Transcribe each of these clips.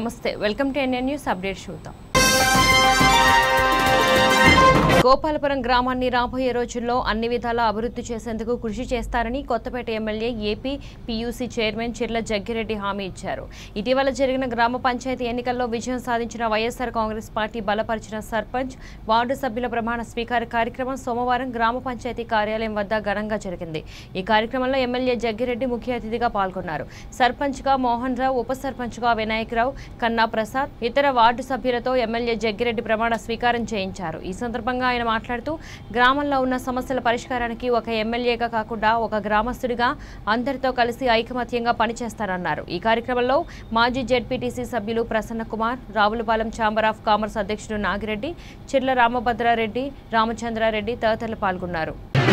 నమస్తే welcome to NN news update చూద్దాం గోపాలపురం గ్రామాన్ని రాబోయే రోజుల్లో అన్ని విధాలా అభివృద్ధి చేసేందుకు కృషి చేస్తారని Kothapeta MLA AP PUC chairman Chirla Jaggireddy హామీ ఇచ్చారు ఇటీవల జరిగిన గ్రామ పంచాయతీ ఎన్నికల్లో విజయం సాధించిన వైఎస్ఆర్ కాంగ్రెస్ పార్టీ బలపరిచిన సర్పంచ్ వార్డు సభ్యుల ప్రమాణ స్వీకార కార్యక్రమం సోమవారం గ్రామ పంచాయతీ కార్యాలయం వద్ద ఘనంగా జరిగింది ఈ కార్యక్రమంలో ఎమ్మెల్యే జగ్గిరెడ్డి ముఖ్య అతిథిగా పాల్గొన్నారు సర్పంచ్గా మోహన్ రావు ఉప సర్పంచ్గా వినాయకరావు కన్నా ప్రసాద్ ఇతర వార్డు సభ్యులతో ఎమ్మెల్యే జగ్గిరెడ్డి ప్రమాణ స్వీకారం చేయించారు ఈ సందర్భంగా ఆయన మాట్లాడుతూ గ్రామంలో ఉన్న సమస్యల పరిష్కారానికి ఒక ఎమ్మెల్యేగా కాకుండా ఒక గ్రామస్తుడిగా అందరితో కలిసి ఐకమత్యంగా పనిచేస్తారన్నారు ఈ కార్యక్రమంలో మాజీ జెడ్పీటీసీ సభ్యులు Prasanna Kumar Ravulapalem chamber of commerce అధ్యక్షుడు నాగిరెడ్డి చిర్ల రామభద్రారెడ్డి రామచంద్రారెడ్డి తదితరులు పాల్గొన్నారు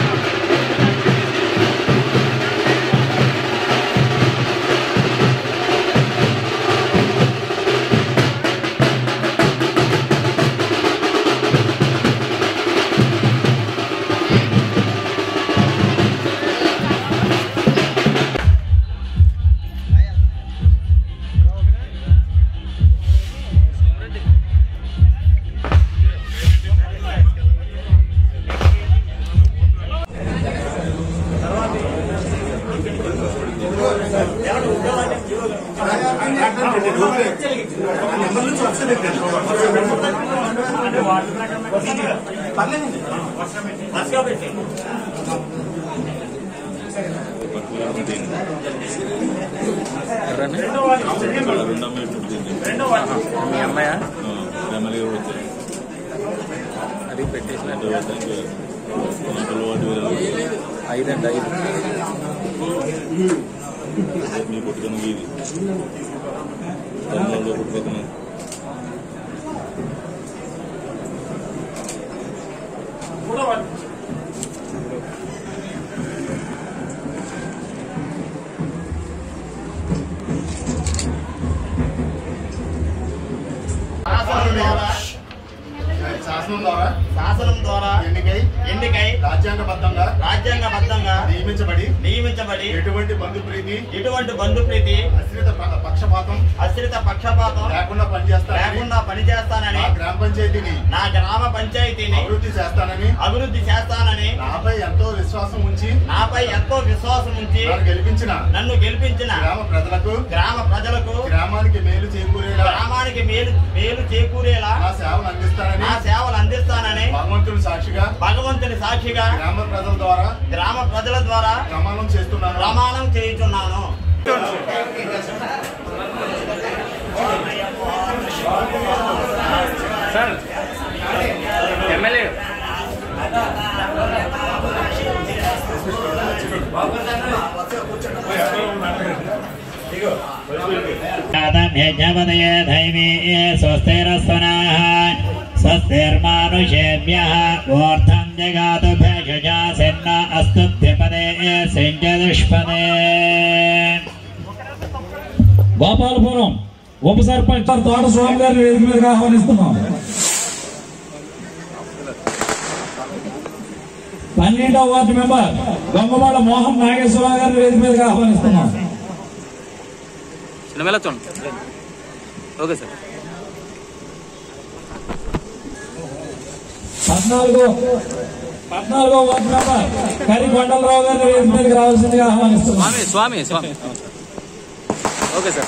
మీ అమ్మాయ ఫ్యామిలీ కూడా వచ్చారు అది పెట్టేసినట్టు పిల్లవాడి ఐదండి ఐదు మీ పుట్టుకన వీధి తమిళనాడులో పుట్టుకన శాసనం ద్వారా శాసనం ద్వారా ఎన్నికై ఎన్నికై రాజ్యాంగబద్ధంగా రాజ్యాంగబద్ధంగా నియమించబడి నియమించబడి ఎటువంటి బంధు ప్రీతి ఎటువంటి బంధుప్రీతి అశ్రిత ప- పక్షపాతం అశ్రిత పక్షపాతం లేకుండా పనిచేస్తానని లేకుండా పనిచేస్తానని నా గ్రామ పంచాయతీని నా గ్రామ పంచాయతీని అభివృద్ధి చేస్తానని అభివృద్ధి చేస్తానని నాపై ఎంతో విశ్వాసం ఉంచి నాపై ఎంతో విశ్వాసం ఉంచి నన్ను గెలిపించిన నన్ను గెలిపించిన గ్రామ ప్రజలకు గ్రామ ప్రజలకు గ్రామానికి మేలు చేకూరేలా గ్రామానికి మేలు మేలు చేకూరేలా నా సేవలు అందిస్తానని నా సేవలు అందిస్తానని భగవంతుని సాక్షిగా భగవంతుని సాక్షిగా గ్రామ ప్రజల ద్వారా గ్రామ ప్రజల ద్వారా ప్రమాణం చేస్తున్నాను ప్రమాణం చేయుచున్నాను ఎమ్మెల్యే यजपदये दैवी स्वस्तिरस्वनाः स्वस्तिर्मानुषेभ्यः ऊर्ध्वं जगातु भेषजा सिन्न अस्तुभ्यपदे सिञ्चदुष्पदे గోపాలపురం ఉప సర్పంచ్ తోట స్వామి గారిని వేదిక మీదకి ఆహ్వానిస్తున్నాం పన్నెండవ వార్డు మెంబర్ గొంగమాడ మోహన్ నాగేశ్వరరావు గారిని వేదిక మీదకి ఆహ్వానిస్తున్నాం చిన్న వెళ్ళొచ్చు ఓకే సార్ పద్నాలుగో పద్నాలుగో వార్డు మెంబర్ కరి కొండలరావు గారిని వేదిక మీదకి రావాల్సిందిగా ఆహ్వానిస్తున్నాం స్వామి స్వామి స్వామి ఓకే సార్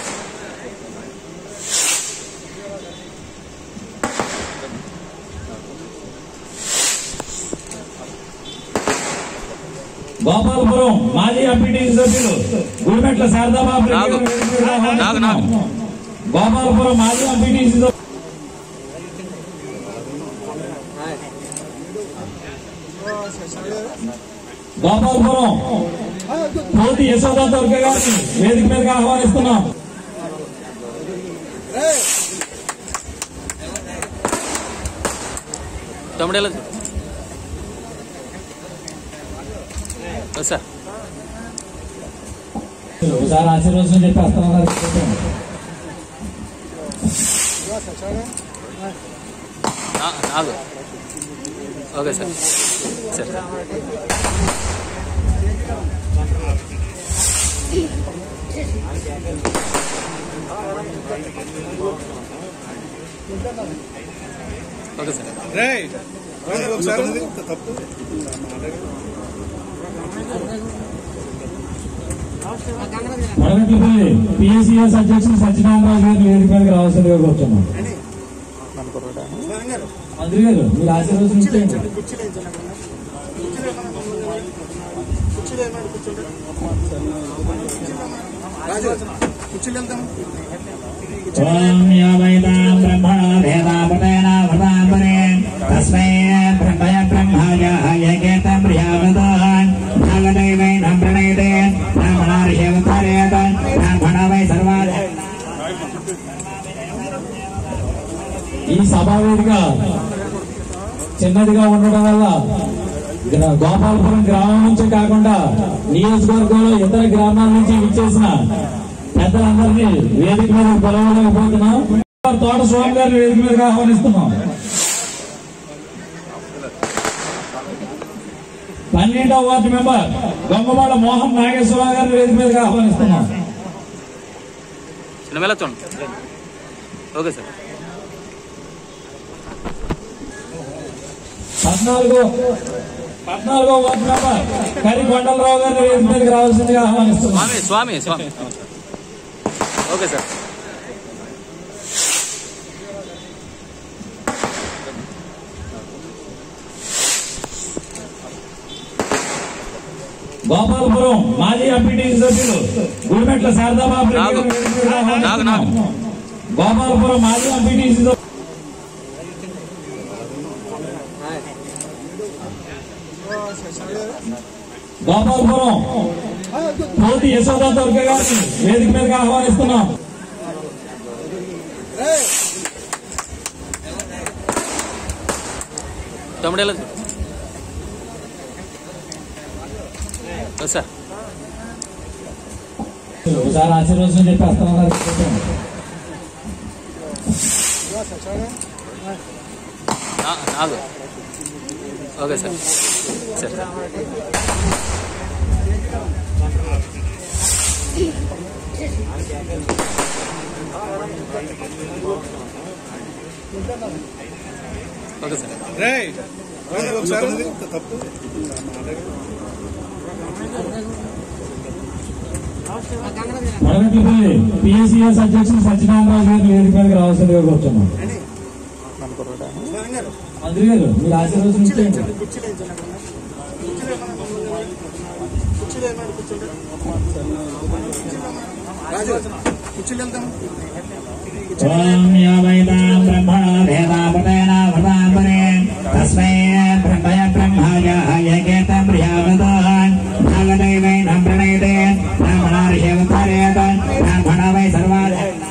గోపాలపురం మాజీ ఎంపీటీ సభ్యులు గుడిమెట్ల శారదాబాబు రెడ్డి నాగు. గారిని వేదిక మీదకి నాగు, నాగు. ఆహ్వానిస్తున్నాం. గోపాలపురం మాజీ ఎంపీటీ గోపాలపురం పోటీ యశోదా దుర్గ గారిని వేదిక మీదకి ఆహ్వానిస్తున్నాం తమ్ముడు వెళ్ళొచ్చు ఓకే సార్ ఒకసారి ఆశీర్వచనం చెప్పేస్తున్నారు నా- నాగు ఓకే సార్ సరే ఓకే సార్ మడగట్లపల్లి పిఎస్సిఎస్ అధ్యక్షులు సత్యనారాయణ గారిని వేదిక మీదకి రావాల్సిందిగా కూర్చున్నాం మంత్రి గారు మీరు ఆశీర్వదించండి ఓం యో వైతాం బ్రహ్మణో వేదాపతేన భృతాంబరే తస్మై బ్రహ్మయ బ్రహ్మాయ యకేతం ప్రియావృతాన్ నాగదైవైనం ప్రణయతే బ్రాహ్మణార్హ్యవతారేత బ్రాహ్మణ వై సర్వాద ఈ సభా వేదిక చిన్నదిగా ఉండడం వల్ల గ్రా- గోపాలపురం గ్రామం నుంచే కాకుండా నియోజకవర్గంలో ఇతర గ్రామాల నుంచి విచ్చేసిన పెద్దలందరినీ వేదిక మీద పిలవలేకపోతున్నాం తోట స్వామి గారిని వేదిక మీదకి ఆహ్వానిస్తున్నాం పన్నెండవ వార్డు మెంబర్ గొంగవాడ మోహన్ నాగేశ్వరరావు గారిని వేదిక మీదకి ఆహ్వానిస్తున్నాం చిన్న మేళ చూడండి ఓకే సార్ పద్నాలుగో పద్నాలుగో వార్డు మెంబర్ కరి కొండలరావు గారిని వేదిక మీదకి రావాల్సిందిగా ఆహ్వానిస్తున్నాం స్వామి స్వామి స్వామి ఓకే సార్ గోపాలపురం మాజీ ఎంపీటీ సభ్యులు గుడిమెట్ల శారదాబాబు రెడ్డి నాగు. గారిని వేదిక మీదకి నాగు, నాగు. ఆహ్వానిస్తున్నాం. గోపాలపురం మాజీ ఎంపీటీ గోపాలపురం పోతి యశోదా దుర్గ గారిని వేదిక మీదకి ఆహ్వానిస్తున్నాం తమ్ముడు ఎలా చూడు ఓకే సార్ ఒకసారి ఆశీర్వచనం చెప్పేస్తున్నారు నా- Nagu okay sir sir okay sir Madagatlapalli PSCS అధ్యక్షులు సత్యనారాయణ గారిని వేదిక మీదకి రావాల్సిందిగా కూర్చున్నాం మంత్రి గారు మీరు ఆశీర్వదించండి ఓం యో వైతాం బ్రహ్మణో వేదాపతేన భృతాంబరే తస్మై బ్రహ్మయ బ్రహ్మాయ యకేతం ప్రియావృతాన్ నాగదైవైనం ప్రణయతే బ్రాహ్మణార్హ్యవతారేత బ్రాహ్మణ వై సర్వాద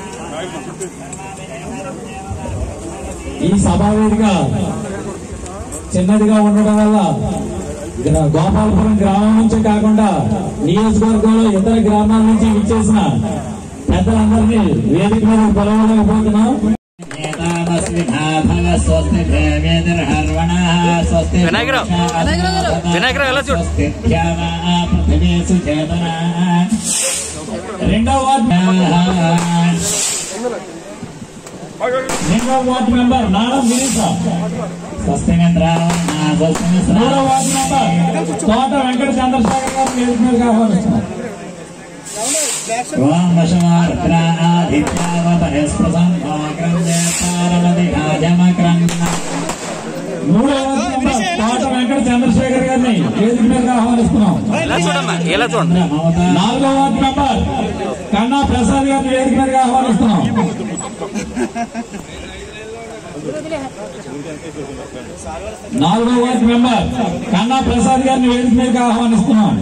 ఈ సభా వేదిక చిన్నదిగా ఉండడం వల్ల గ్రా- గోపాలపురం గ్రామం నుంచే కాకుండా నియోజకవర్గంలో ఇతర గ్రామాల నుంచి విచ్చేసిన పెద్దలందరినీ వేదిక మీద పిలవలేకపోతున్నాం వినాయకరావు. వినాయకరావు ఎలా చూడు? రెండవ వార్డు రెండవ వార్డు మెంబర్ నాడం గిరీశ మూడవ వార్డు మెంబర్ తోట వెంకట చంద్రశేఖర్ గారు వేదిక మీదకి ఆహ్వానిస్తున్నారు మూడవ వార్డు మెంబర్ తోట వెంకట చంద్రశేఖర్ గారిని వేదిక మీదకి ఆహ్వానిస్తున్నాం ఎలా చూడమ్మా ఎలా చూడండి నాలుగో వార్డు మెంబర్ కన్నా ప్రసాద్ గారిని వేదిక మీదకి ఆహ్వానిస్తున్నాం నాలుగో వార్డు మెంబర్ కన్నా ప్రసాద్ గారిని వేదిక మీదకి ఆహ్వానిస్తున్నాం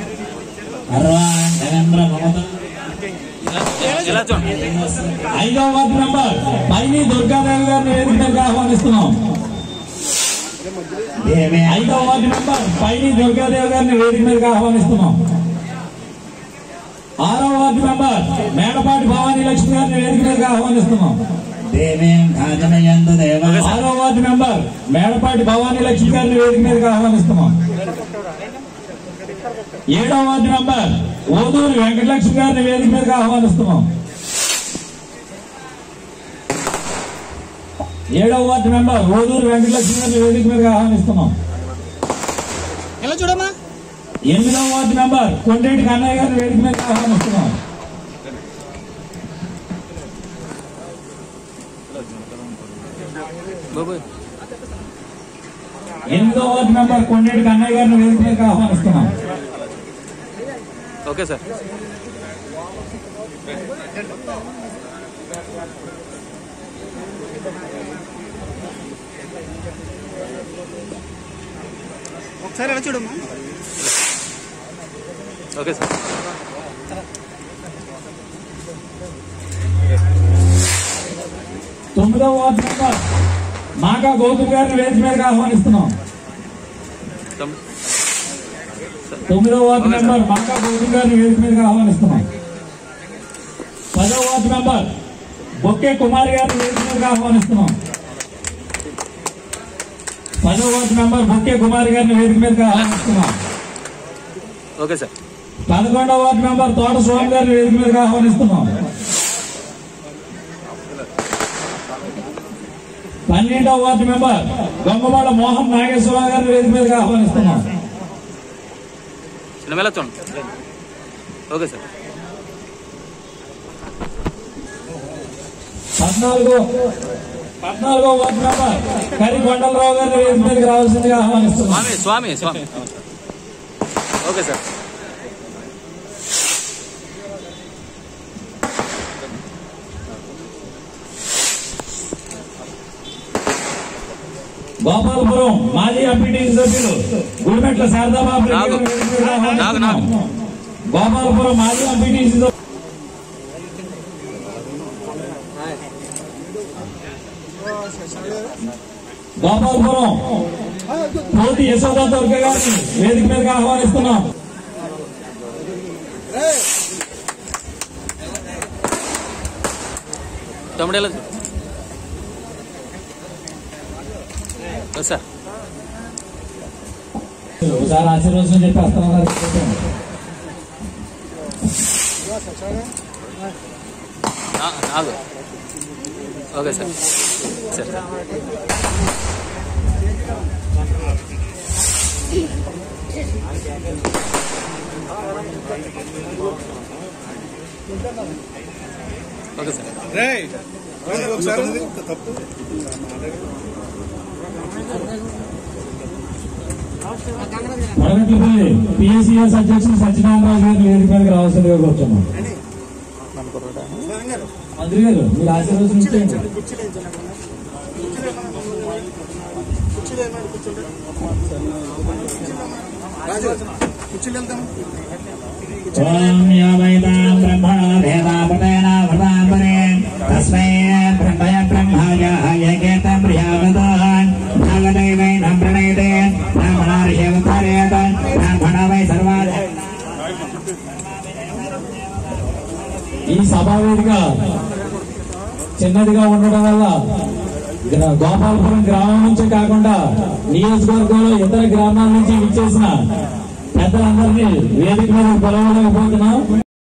ఎలా చూడండి ఐదో వార్డు మెంబర్ పైని దుర్గాదేవి గారిని వేదిక మీదకి ఆహ్వానిస్తున్నాం ఐదో వార్డు మెంబర్ పైని దుర్గాదేవి గారిని వేదిక మీదకి ఆహ్వానిస్తున్నాం ఆరో వార్డు మెంబర్ మేడపాటి భవానీ లక్ష్మి గారిని వేదిక మీదకి ఆహ్వానిస్తున్నాం ఆరో వార్డు మెంబర్ మేడపాటి భవానీ లక్ష్మి గారిని వేదిక మీదకి ఆహ్వానిస్తున్నాం ఏడో వార్డు మెంబర్ ఓదూరు వెంకటలక్ష్మి గారిని వేదిక మీదకి ఆహ్వానిస్తున్నాం ఏడవ వార్డు మెంబర్ ఓదూరు వెంకటలక్ష్మి గారిని వేదిక మీదకి ఆహ్వానిస్తున్నాం ఎలా చూడమ్మా ఎనిమిదవ వార్డు మెంబర్ కొండేటి కన్నయ్య గారిని వేదిక మీదకి ఆహ్వానిస్తున్నాం బాబు ఎనిమిదవ వార్డు మెంబర్ కొండేటి కన్నయ్య గారిని వేదిక మీదకి ఆహ్వానిస్తున్నాం ఓకే సార్ ఒకసారి ఎలా చూడమ్మా ఓకే సార్ తొమ్మిదవ వార్డు మెంబర్ మాకా గౌతమ్ గారిని వేదిక మీదకి ఆహ్వానిస్తున్నాం తమ్- తొమ్మిదవ వార్డు మెంబర్ మాకా గౌతమ్ గారిని వేదిక మీదకి ఆహ్వానిస్తున్నాం పదవ వార్డు మెంబర్ బొక్కే కుమార్ గారిని వేదిక మీదకి ఆహ్వానిస్తున్నాం పదవ వార్డు మెంబర్ బొక్కే కుమార్ గారిని వేదిక మీదకి ఆహ్వానిస్తున్నాం ఓకే సార్ పదకొండవ వార్డు మెంబర్ తోట స్వామి గారిని వేదిక మీదకి ఆహ్వానిస్తున్నాం పన్నెండవ వార్డు మెంబర్ గొంగమాల మోహన్ నాగేశ్వరరావు గారిని వేదిక మీదకి ఆహ్వానిస్తున్నాం చిన్న ఎలా చూడండి ఓకే సార్ పద్నాలుగో పద్నాలుగో వార్డు మెంబర్ కరి కొండలరావు గారిని వేదిక మీదకి రావాల్సిందిగా ఆహ్వానిస్తున్నాం స్వామి స్వామి స్వామి ఓకే సార్ గోపాలపురం మాజీ ఎంపీటీ సభ్యులు గుడిమెట్ల శారదాబాబు రెడ్డి నాగు. గారిని వేదిక మీదకి నాగు, నాగు. ఆహ్వానిస్తున్నాం. గోపాలపురం మాజీ ఎంపీటీ గోపాలపురం పోటీ యశోదా దుర్గ గారిని వేదిక మీదకి ఆహ్వానిస్తున్నాం తమ్ముడు ఎలా చూడు ఓకే సార్ ఒకసారి ఆశీర్వచనం చెప్పి వస్తున్నారు నా- నాగు ఓకే సార్ సరే సార్ ఓకే సార్ ఒకసారి వడగట్లపల్లి పిఎస్సిఎస్ అధ్యక్షులు సత్యనారాయణరావు గారిని వేదిక మీదకి రావాల్సిందిగా కూర్చున్నాం మంత్రి గారు మీరు ఆశీర్వచనం ఇచ్చేయండి ఓం యావైతాం బ్రహ్మ వేదాపతేన వృతాంబరే తస్మై బ్రహ్మయ బ్రహ్మాయ ఏకేతం ప్రియావదాన్ నాగదైవైనం ప్రణయతే బ్రాహ్మణార్హ్యవతారేత బ్రాహ్మణ వై సర్వా ఈ సభా వేదిక చిన్నదిగా ఉండడం వల్ల గ్రా- గోపాలపురం గ్రామం నుంచే కాకుండా నియోజకవర్గంలో ఇతర గ్రామాల నుంచి విచ్చేసిన పెద్దలందరినీ వేదిక మీద పిలవలేకపోతున్నాం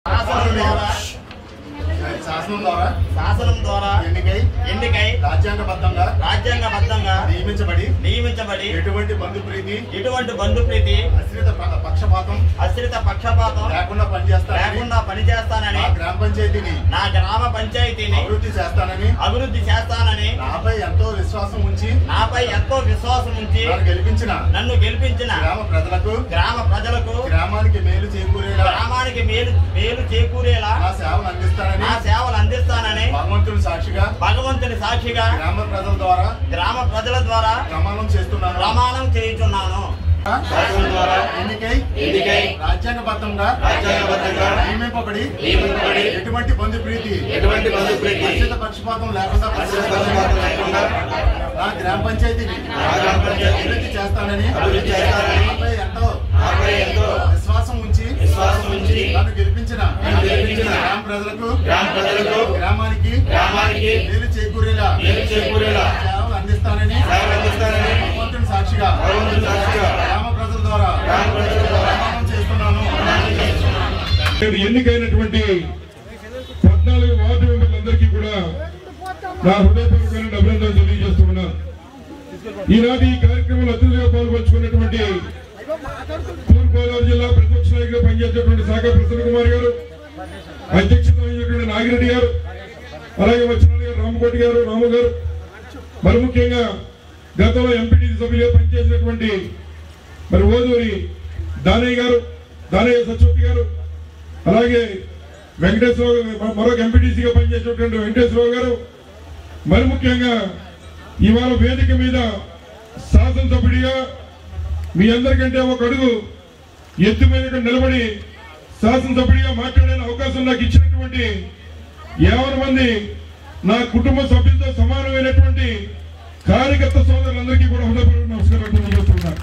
శాసనం ద్వారా శాసనం ద్వారా ఎన్నికై ఎన్నికై రాజ్యాంగబద్ధంగా రాజ్యాంగబద్ధంగా నియమించబడి నియమించబడి ఎటువంటి బంధు ప్రీతి ఎటువంటి బంధుప్రీతి అశ్రిత ప- పక్షపాతం అశ్రిత పక్షపాతం లేకుండా పనిచేస్తానని లేకుండా పనిచేస్తానని నా గ్రామ పంచాయతీని నా గ్రామ పంచాయతీని అభివృద్ధి చేస్తానని అభివృద్ధి చేస్తానని నాపై ఎంతో విశ్వాసం ఉంచి నాపై ఎంతో విశ్వాసం ఉంచి నన్ను గెలిపించిన నన్ను గెలిపించిన గ్రామ ప్రజలకు గ్రామ ప్రజలకు గ్రామానికి మేలు చేకూరేలా గ్రామానికి మేలు మేలు చేకూరేలా నా సేవలు అందిస్తానని నా సేవలు అందిస్తానని భగవంతుని సాక్షిగా భగవంతుని సాక్షిగా గ్రామ ప్రజల ద్వారా గ్రామ ప్రజల ద్వారా ప్రమాణం చేస్తున్నాను ప్రమాణం చేయుచున్నాను శాసనం ద్వారా ఎన్నికై ఎన్నికై రాజ్యాంగబద్ధంగా రాజ్యాంగబద్ధంగా నియమింపబడి నియమింపబడి ఎటువంటి బంధు ప్రీతి ఎటువంటి బంధుప్రీతి అశ్రిత పక్షపాతం లేకుండా పక్షపాతం లేకుండా నా గ్రామ పంచాయతీని గ్రామ పంచాయతీని అభివృద్ధి చేస్తానని అభివృద్ధి చేస్తానని నాపై ఎంతో నాపై ఎంతో విశ్వాసం ఉంచి విశ్వాసం ఉంచి నన్ను గెలిపించిన నన్ను గెలిపించిన గ్రామ ప్రజలకు గ్రామ ప్రజలకు గ్రామానికి గ్రామానికి మేలు చేకూరేలా మేలు చేకూరేలా సేవలు అందిస్తానని సేవలు అందిస్తానని భగవంతుని సాక్షిగా భగవంతుని సాక్షిగా గ్రామ ప్రజల ద్వారా గ్రామ ప్రజల ద్వారా ప్రమాణం చేస్తున్నాను నేను ఎన్నికైనటువంటి పద్నాలుగు వార్డు మెంబర్లందరికీ కూడా నా హృదయపూర్వకమైన అభినందనలు తెలియజేస్తున్నాను ఈనాటి ఈ కార్యక్రమంలో అతిథిగా పాల్పంచుకున్నటువంటి తూర్పుగోదావరి జిల్లా ప్రతిపక్ష నాయకులు పనిచేసేటువంటి శాఖ ప్రసన్న కుమార్ గారు అధ్యక్షత వహించినటువంటి నాగిరెడ్డి గారు అలాగే వచ్చిన గారు రామకోటి గారు రాము గారు మరి ముఖ్యంగా గతంలో ఎంపీటీసీ సభ్యులుగా పనిచేసినటువంటి మరి ఓదూరి దానయ్య గారు దానయ్య సత్యవతి గారు అలాగే వెంకటేశ్వరరావు మరొక ఎంపీటీసీగా పనిచేసినటువంటి వెంకటేశ్వరరావు గారు మరి ముఖ్యంగా ఇవాళ వేదిక మీద శాసనసభ్యుడిగా మీ అందరికంటే ఒక అడుగు ఎత్తు మీద నిలబడి శాసనసభ్యుడిగా మాట్లాడే అవకాశం నాకు ఇచ్చినటువంటి యాభై మంది నా కుటుంబ సభ్యులతో సమానమైనటువంటి కార్యకర్త సోదరులందరికీ కూడా హృదయపూర్వక నమస్కారాలు తెలియజేస్తున్నా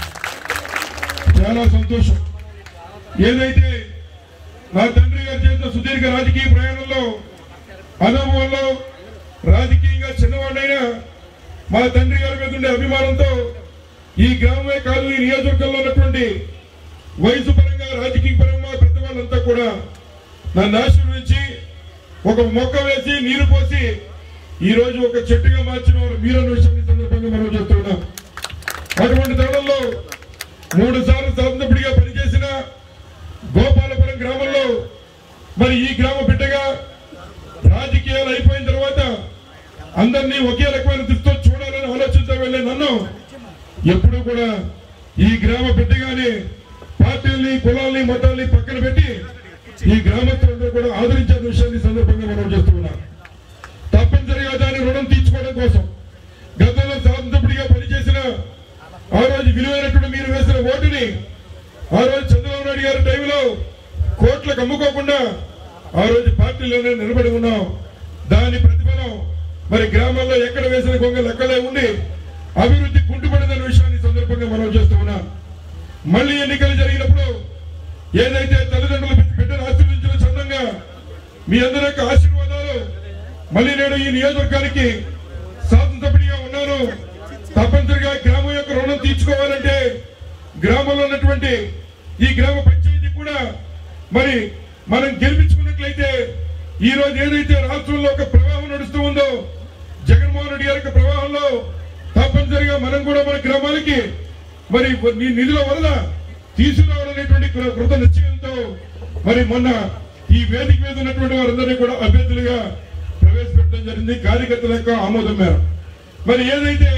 చాలా సంతోషం ఏదైతే నా తండ్రి గారు చేసిన సుదీర్ఘ రాజకీయ ప్రయాణంలో అనుభవంలో రాజకీయంగా చిన్నవాడైనా మా తండ్రి గారి మీద ఉండే అభిమానంతో ఈ గ్రామమే కాదు ఈ నియోజకవర్గంలో ఉన్నటువంటి వయసు పరంగా రాజకీయ పరంగా పెద్ద వాళ్ళంతా కూడా నన్ను ఆశీర్వదించి ఒక మొక్క వేసి నీరు పోసి ఈ రోజు ఒక చెట్టుగా మార్చిన వారు మీరన్న విషయాన్ని సందర్భంగా మనం చేస్తున్నాం అటువంటి తరుణంలో మూడు సార్లు శాసనసభ్యుడిగా పనిచేసిన గోపాలపురం గ్రామంలో మరి ఈ గ్రామ బిడ్డగా రాజకీయాలు అయిపోయిన తర్వాత అందరినీ ఒకే రకమైన దృష్టితో చూడాలని ఆలోచిస్తూ వెళ్ళే నన్ను ఎప్పుడూ కూడా ఈ గ్రామ బిడ్డగానే పార్టీల్ని కులాల్ని మతాల్ని పక్కన పెట్టి ఈ గ్రామస్తులందరూ కూడా ఆదరించిన విషయాన్ని ఈ సందర్భంగా మనం చేస్తున్నాం తప్పనిసరిగా దాని రుణం తీర్చుకోవడం కోసం గతంలో శాసనసభ్యుడిగా పనిచేసిన ఆ రోజు విలువైనటువంటి మీరు వేసిన ఓటుని ఆ రోజు చంద్రబాబు నాయుడు గారి టైంలో కోట్లకు అమ్ముకోకుండా ఆ రోజు పార్టీలోనే నిలబడి ఉన్నాం దాని ప్రతిఫలం మరి గ్రామాల్లో ఎక్కడ వేసిన గొంగ లెక్కలే ఉండి అభివృద్ధి కుంటుపడిందన్న విషయాన్ని ఈ సందర్భంగా మనం చేస్తూ ఉన్నాం మళ్ళీ ఎన్నికలు జరిగినప్పుడు ఏదైతే తల్లిదండ్రులు బిడ్డ- బిడ్డను ఆశీర్వదించిన చందంగా మీ అందరి యొక్క ఆశీర్వాదాలు మళ్ళీ నేను ఈ నియోజకవర్గానికి శాసనసభ్యుడిగా ఉన్నాను తప్పనిసరిగా గ్రామం యొక్క రుణం తీర్చుకోవాలంటే గ్రామంలో ఉన్నటువంటి ఈ గ్రామ పంచాయతీ కూడా మరి మనం గెలిపించుకున్నట్లయితే ఈ రోజు ఏదైతే రాష్ట్రంలో ఒక ప్రవాహం నడుస్తూ ఉందో జగన్మోహన్ రెడ్డి గారి యొక్క ప్రవాహంలో తప్పనిసరిగా మనం కూడా మన గ్రామాలకి మరి నీ నిధుల వల్ల తీసుకురావాలనేటువంటి కృ- కృత నిశ్చయంతో మరి మొన్న ఈ వేదిక మీద ఉన్నటువంటి వారందరినీ కూడా అభ్యర్థులుగా ప్రవేశపెట్టడం జరిగింది కార్యకర్తల యొక్క ఆమోదం మేర మరి ఏదైతే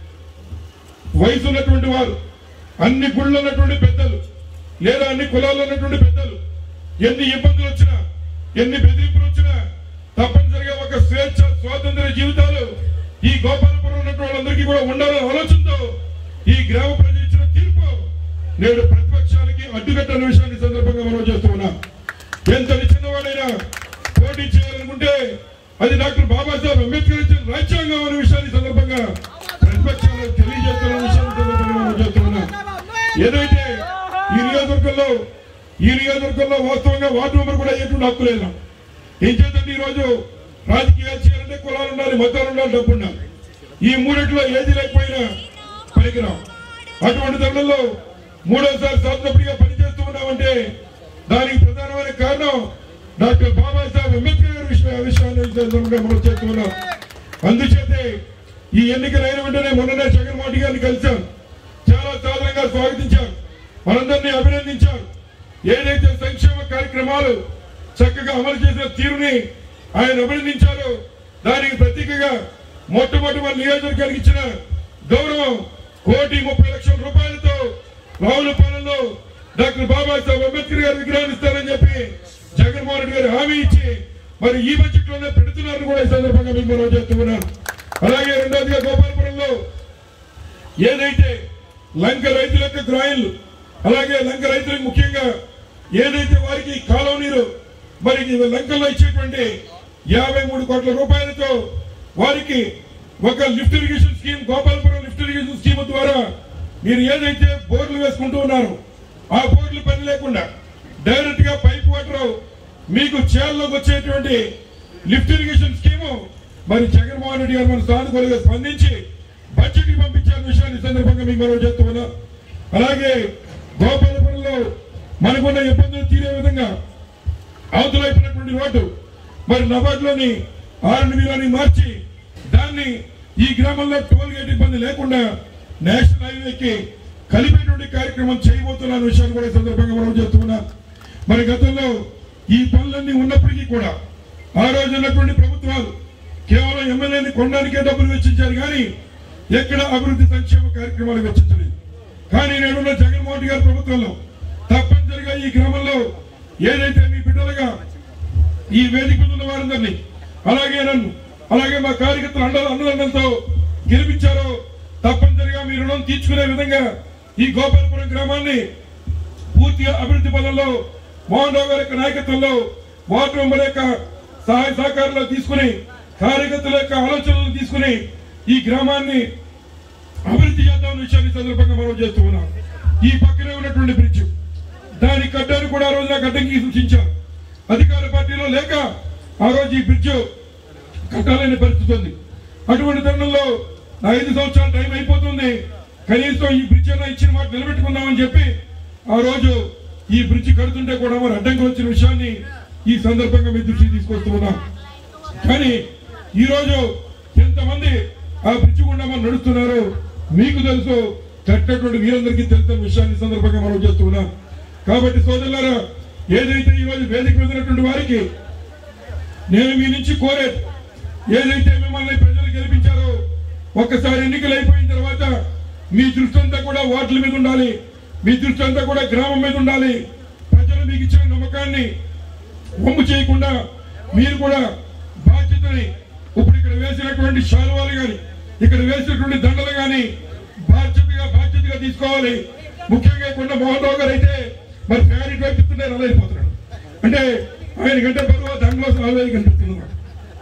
వయసు ఉన్నటువంటి వారు అన్ని గుళ్ళు ఉన్నటువంటి పెద్దలు లేదా అన్ని కులాల్లో ఉన్నటువంటి పెద్దలు ఎన్ని ఇబ్బందులు వచ్చినా ఎన్ని బెదిరింపులు వచ్చినా తప్పనిసరిగా ఒక స్వేచ్ఛ స్వాతంత్ర జీవితాలు ఈ గోపాలపురం ఉన్నటువంటి వాళ్ళందరికీ కూడా ఉండాలనే ఆలోచనతో ఈ గ్రామ ప్రజలు ఇచ్చిన తీర్పు నేడు ప్రతిపక్షాలకి అడ్డుకట్టని విషయాన్ని ఈ సందర్భంగా మనం చేస్తూ ఉన్నాం ఎంత చిన్నవాడైనా పోటీ చేయాలనుకుంటే అది డాక్టర్ బాబాసాహెబ్ అంబేద్కర్ ఇచ్చిన రాజ్యాంగం అనే విషయాన్ని ఈ సందర్భంగా ప్రతిపక్షాలకు తెలియజేస్తున్న విషయాన్ని ఈ సందర్భంగా మనం చేస్తూ ఉన్నాం ఏదైతే ఈ నియోజకవర్గంలో ఈ నియోజకవర్గంలో వాస్తవంగా వార్డు మెంబర్ కూడా అయ్యేటువంటి హక్కు లేదు నాకు. ఏం చేద్దండి ఈ రోజు రాజకీయాలు చేయాలంటే కులాలు ఉండాలి మతాలు ఉండాలి డబ్బు ఉండాలి ఈ మూడిట్లో ఏది లేకపోయినా పనికిరాం అటువంటి తరుణంలో మూడోసారి శాసనసభ్యుడిగా పనిచేస్తూ ఉన్నామంటే దానికి ప్రధానమైన కారణం డాక్టర్ బాబాసాహెబ్ అంబేద్కర్ గారి విషయ విషయాన్ని ఈ సందర్భంగా మనం చేస్తున్నాం అందుచేతే ఈ ఎన్నికలు అయిన వెంటనే మొన్ననే జగన్మోహన్ రెడ్డి గారిని కలిశాం చాలా సాధారణంగా స్వాగతించాం మనందరినీ అభినందించాం ఏదైతే సంక్షేమ కార్యక్రమాలు చక్కగా అమలు చేసిన తీరుని ఆయన అభినందించారు దానికి ప్రతీకగా మొట్టమొదటి మన నియోజకవర్గానికి ఇచ్చిన గౌరవం కోటి ముప్పై లక్షల రూపాయలతో రావులపాలెంలో డాక్టర్ బాబాసాహెబ్ అంబేద్కర్ గారి విగ్రహాన్ని ఇస్తారని చెప్పి జగన్మోహన్ రెడ్డి గారు హామీ ఇచ్చి మరి ఈ బడ్జెట్ లోనే పెడుతున్నారని కూడా ఈ సందర్భంగా మీకు మనం చేస్తున్నాను అలాగే రెండోదిగా గోపాలపురంలో ఏదైతే లంక రైతుల యొక్క గ్రాయిన్లు అలాగే లంక రైతులకు ముఖ్యంగా ఏదైతే వారికి కాలువ నీరు మరి ఈ లంకల్లో ఇచ్చేటువంటి యాభై మూడు కోట్ల రూపాయలతో వారికి ఒక lift irrigation scheme Gopalapuram lift irrigation scheme ద్వారా మీరు ఏదైతే బోర్లు వేసుకుంటూ ఉన్నారో ఆ బోర్లు పని లేకుండా డైరెక్ట్ గా పైప్ వాటర్ మీకు చేల్లోకి వచ్చేటువంటి లిఫ్ట్ ఇరిగేషన్ స్కీము మరి జగన్మోహన్ రెడ్డి గారు మన సానుకూలంగా స్పందించి బడ్జెట్ కి పంపించాలని విషయాన్ని ఈ సందర్భంగా మీకు మనం చేస్తూ ఉన్నాం అలాగే గోపాలపురంలో మనకున్న ఇబ్బందులు తీరే విధంగా అవతల వైపునటువంటి రోడ్డు మరి నబార్డులోని ఆర్ఎన్బిలోని మార్చి దాన్ని ఈ గ్రామంలో టోల్ గేట్ ఇబ్బంది లేకుండా నేషనల్ హైవేకి కలిపేటువంటి కార్యక్రమం చేయబోతున్న విషయాన్ని కూడా ఈ సందర్భంగా మనం చేస్తున్నాం మరి గతంలో ఈ పనులన్నీ ఉన్నప్పటికీ కూడా ఆ రోజు ఉన్నటువంటి ప్రభుత్వాలు కేవలం ఎమ్మెల్యేని కొనడానికే డబ్బులు వెచ్చించారు కానీ ఎక్కడ అభివృద్ధి సంక్షేమ కార్యక్రమాలు వెచ్చించలేదు కానీ నేనున్న జగన్మోహన్ రెడ్డి గారి ప్రభుత్వంలో తప్పనిసరిగా ఈ గ్రామంలో ఏదైతే మీ బిడ్డలుగా ఈ వేదిక మీద ఉన్న వారందరినీ అలాగే నన్ను అలాగే మా కార్యకర్తలు అండ అండదండలతో గెలిపించారో తప్పనిసరిగా మీ రుణం తీర్చుకునే విధంగా ఈ గోపాలపురం గ్రామాన్ని పూర్తిగా అభివృద్ధి పదంలో మోహన్ రావు గారి యొక్క నాయకత్వంలో వార్డు మెంబర్ యొక్క సహాయ సహకారాలు తీసుకుని కార్యకర్తల యొక్క ఆలోచనలు తీసుకుని ఈ గ్రామాన్ని అభివృద్ధి చేద్దామన్న విషయాన్ని ఈ సందర్భంగా మనం చేస్తూ ఉన్నాం ఈ పక్కనే ఉన్నటువంటి బ్రిడ్జ్ దాని కట్టాన్ని కూడా ఆ రోజు నాకు అడ్డంకి సూచించారు అధికార పార్టీలో లేక ఆ రోజు ఈ బ్రిడ్జ్ కట్టాలనే పరిస్థితి ఉంది అటువంటి తరుణంలో నా ఐదు సంవత్సరాల టైం అయిపోతుంది కనీసం ఈ బ్రిడ్జ్ అన్న ఇచ్చిన మాట నిలబెట్టుకుందామని చెప్పి ఆ రోజు ఈ బ్రిడ్జ్ కడుతుంటే కూడా మరి అడ్డంకి వచ్చిన విషయాన్ని ఈ సందర్భంగా మీ దృష్టికి తీసుకొస్తూ ఉన్నాం కానీ ఈ రోజు ఎంతమంది ఆ బ్రిడ్జ్ గుండా మనం నడుస్తున్నారు మీకు తెలుసు కట్టినటువంటి వీరందరికీ తెలుస్తున్న విషయాన్ని ఈ సందర్భంగా మనం చేస్తూ ఉన్నాం కాబట్టి సోదరులారా ఏదైతే ఈ రోజు వేదిక మీద ఉన్నటువంటి వారికి నేను మీ నుంచి కోరేది ఏదైతే మిమ్మల్ని ప్రజలు గెలిపించారో ఒక్కసారి ఎన్నికలు అయిపోయిన తర్వాత మీ దృష్టి అంతా కూడా ఓట్ల మీద ఉండాలి మీ దృష్టి అంతా కూడా గ్రామం మీద ఉండాలి ప్రజలు మీకు ఇచ్చిన నమ్మకాన్ని వమ్ము చేయకుండా మీరు కూడా బాధ్యతని ఇప్పుడు ఇక్కడ వేసినటువంటి శాలువాలు గాని ఇక్కడ వేసినటువంటి దండలు గాని బాధ్యతగా బాధ్యతగా తీసుకోవాలి ముఖ్యంగా కొండ మోహన్ రావు గారు అయితే మరి ఫ్యాన్ ఇటు వైపు ఇస్తుంటే రలైపోతున్నాడు అంటే ఆయన కంటే బరువు దండలో సాల్వేది కనిపిస్తుంది నాకు.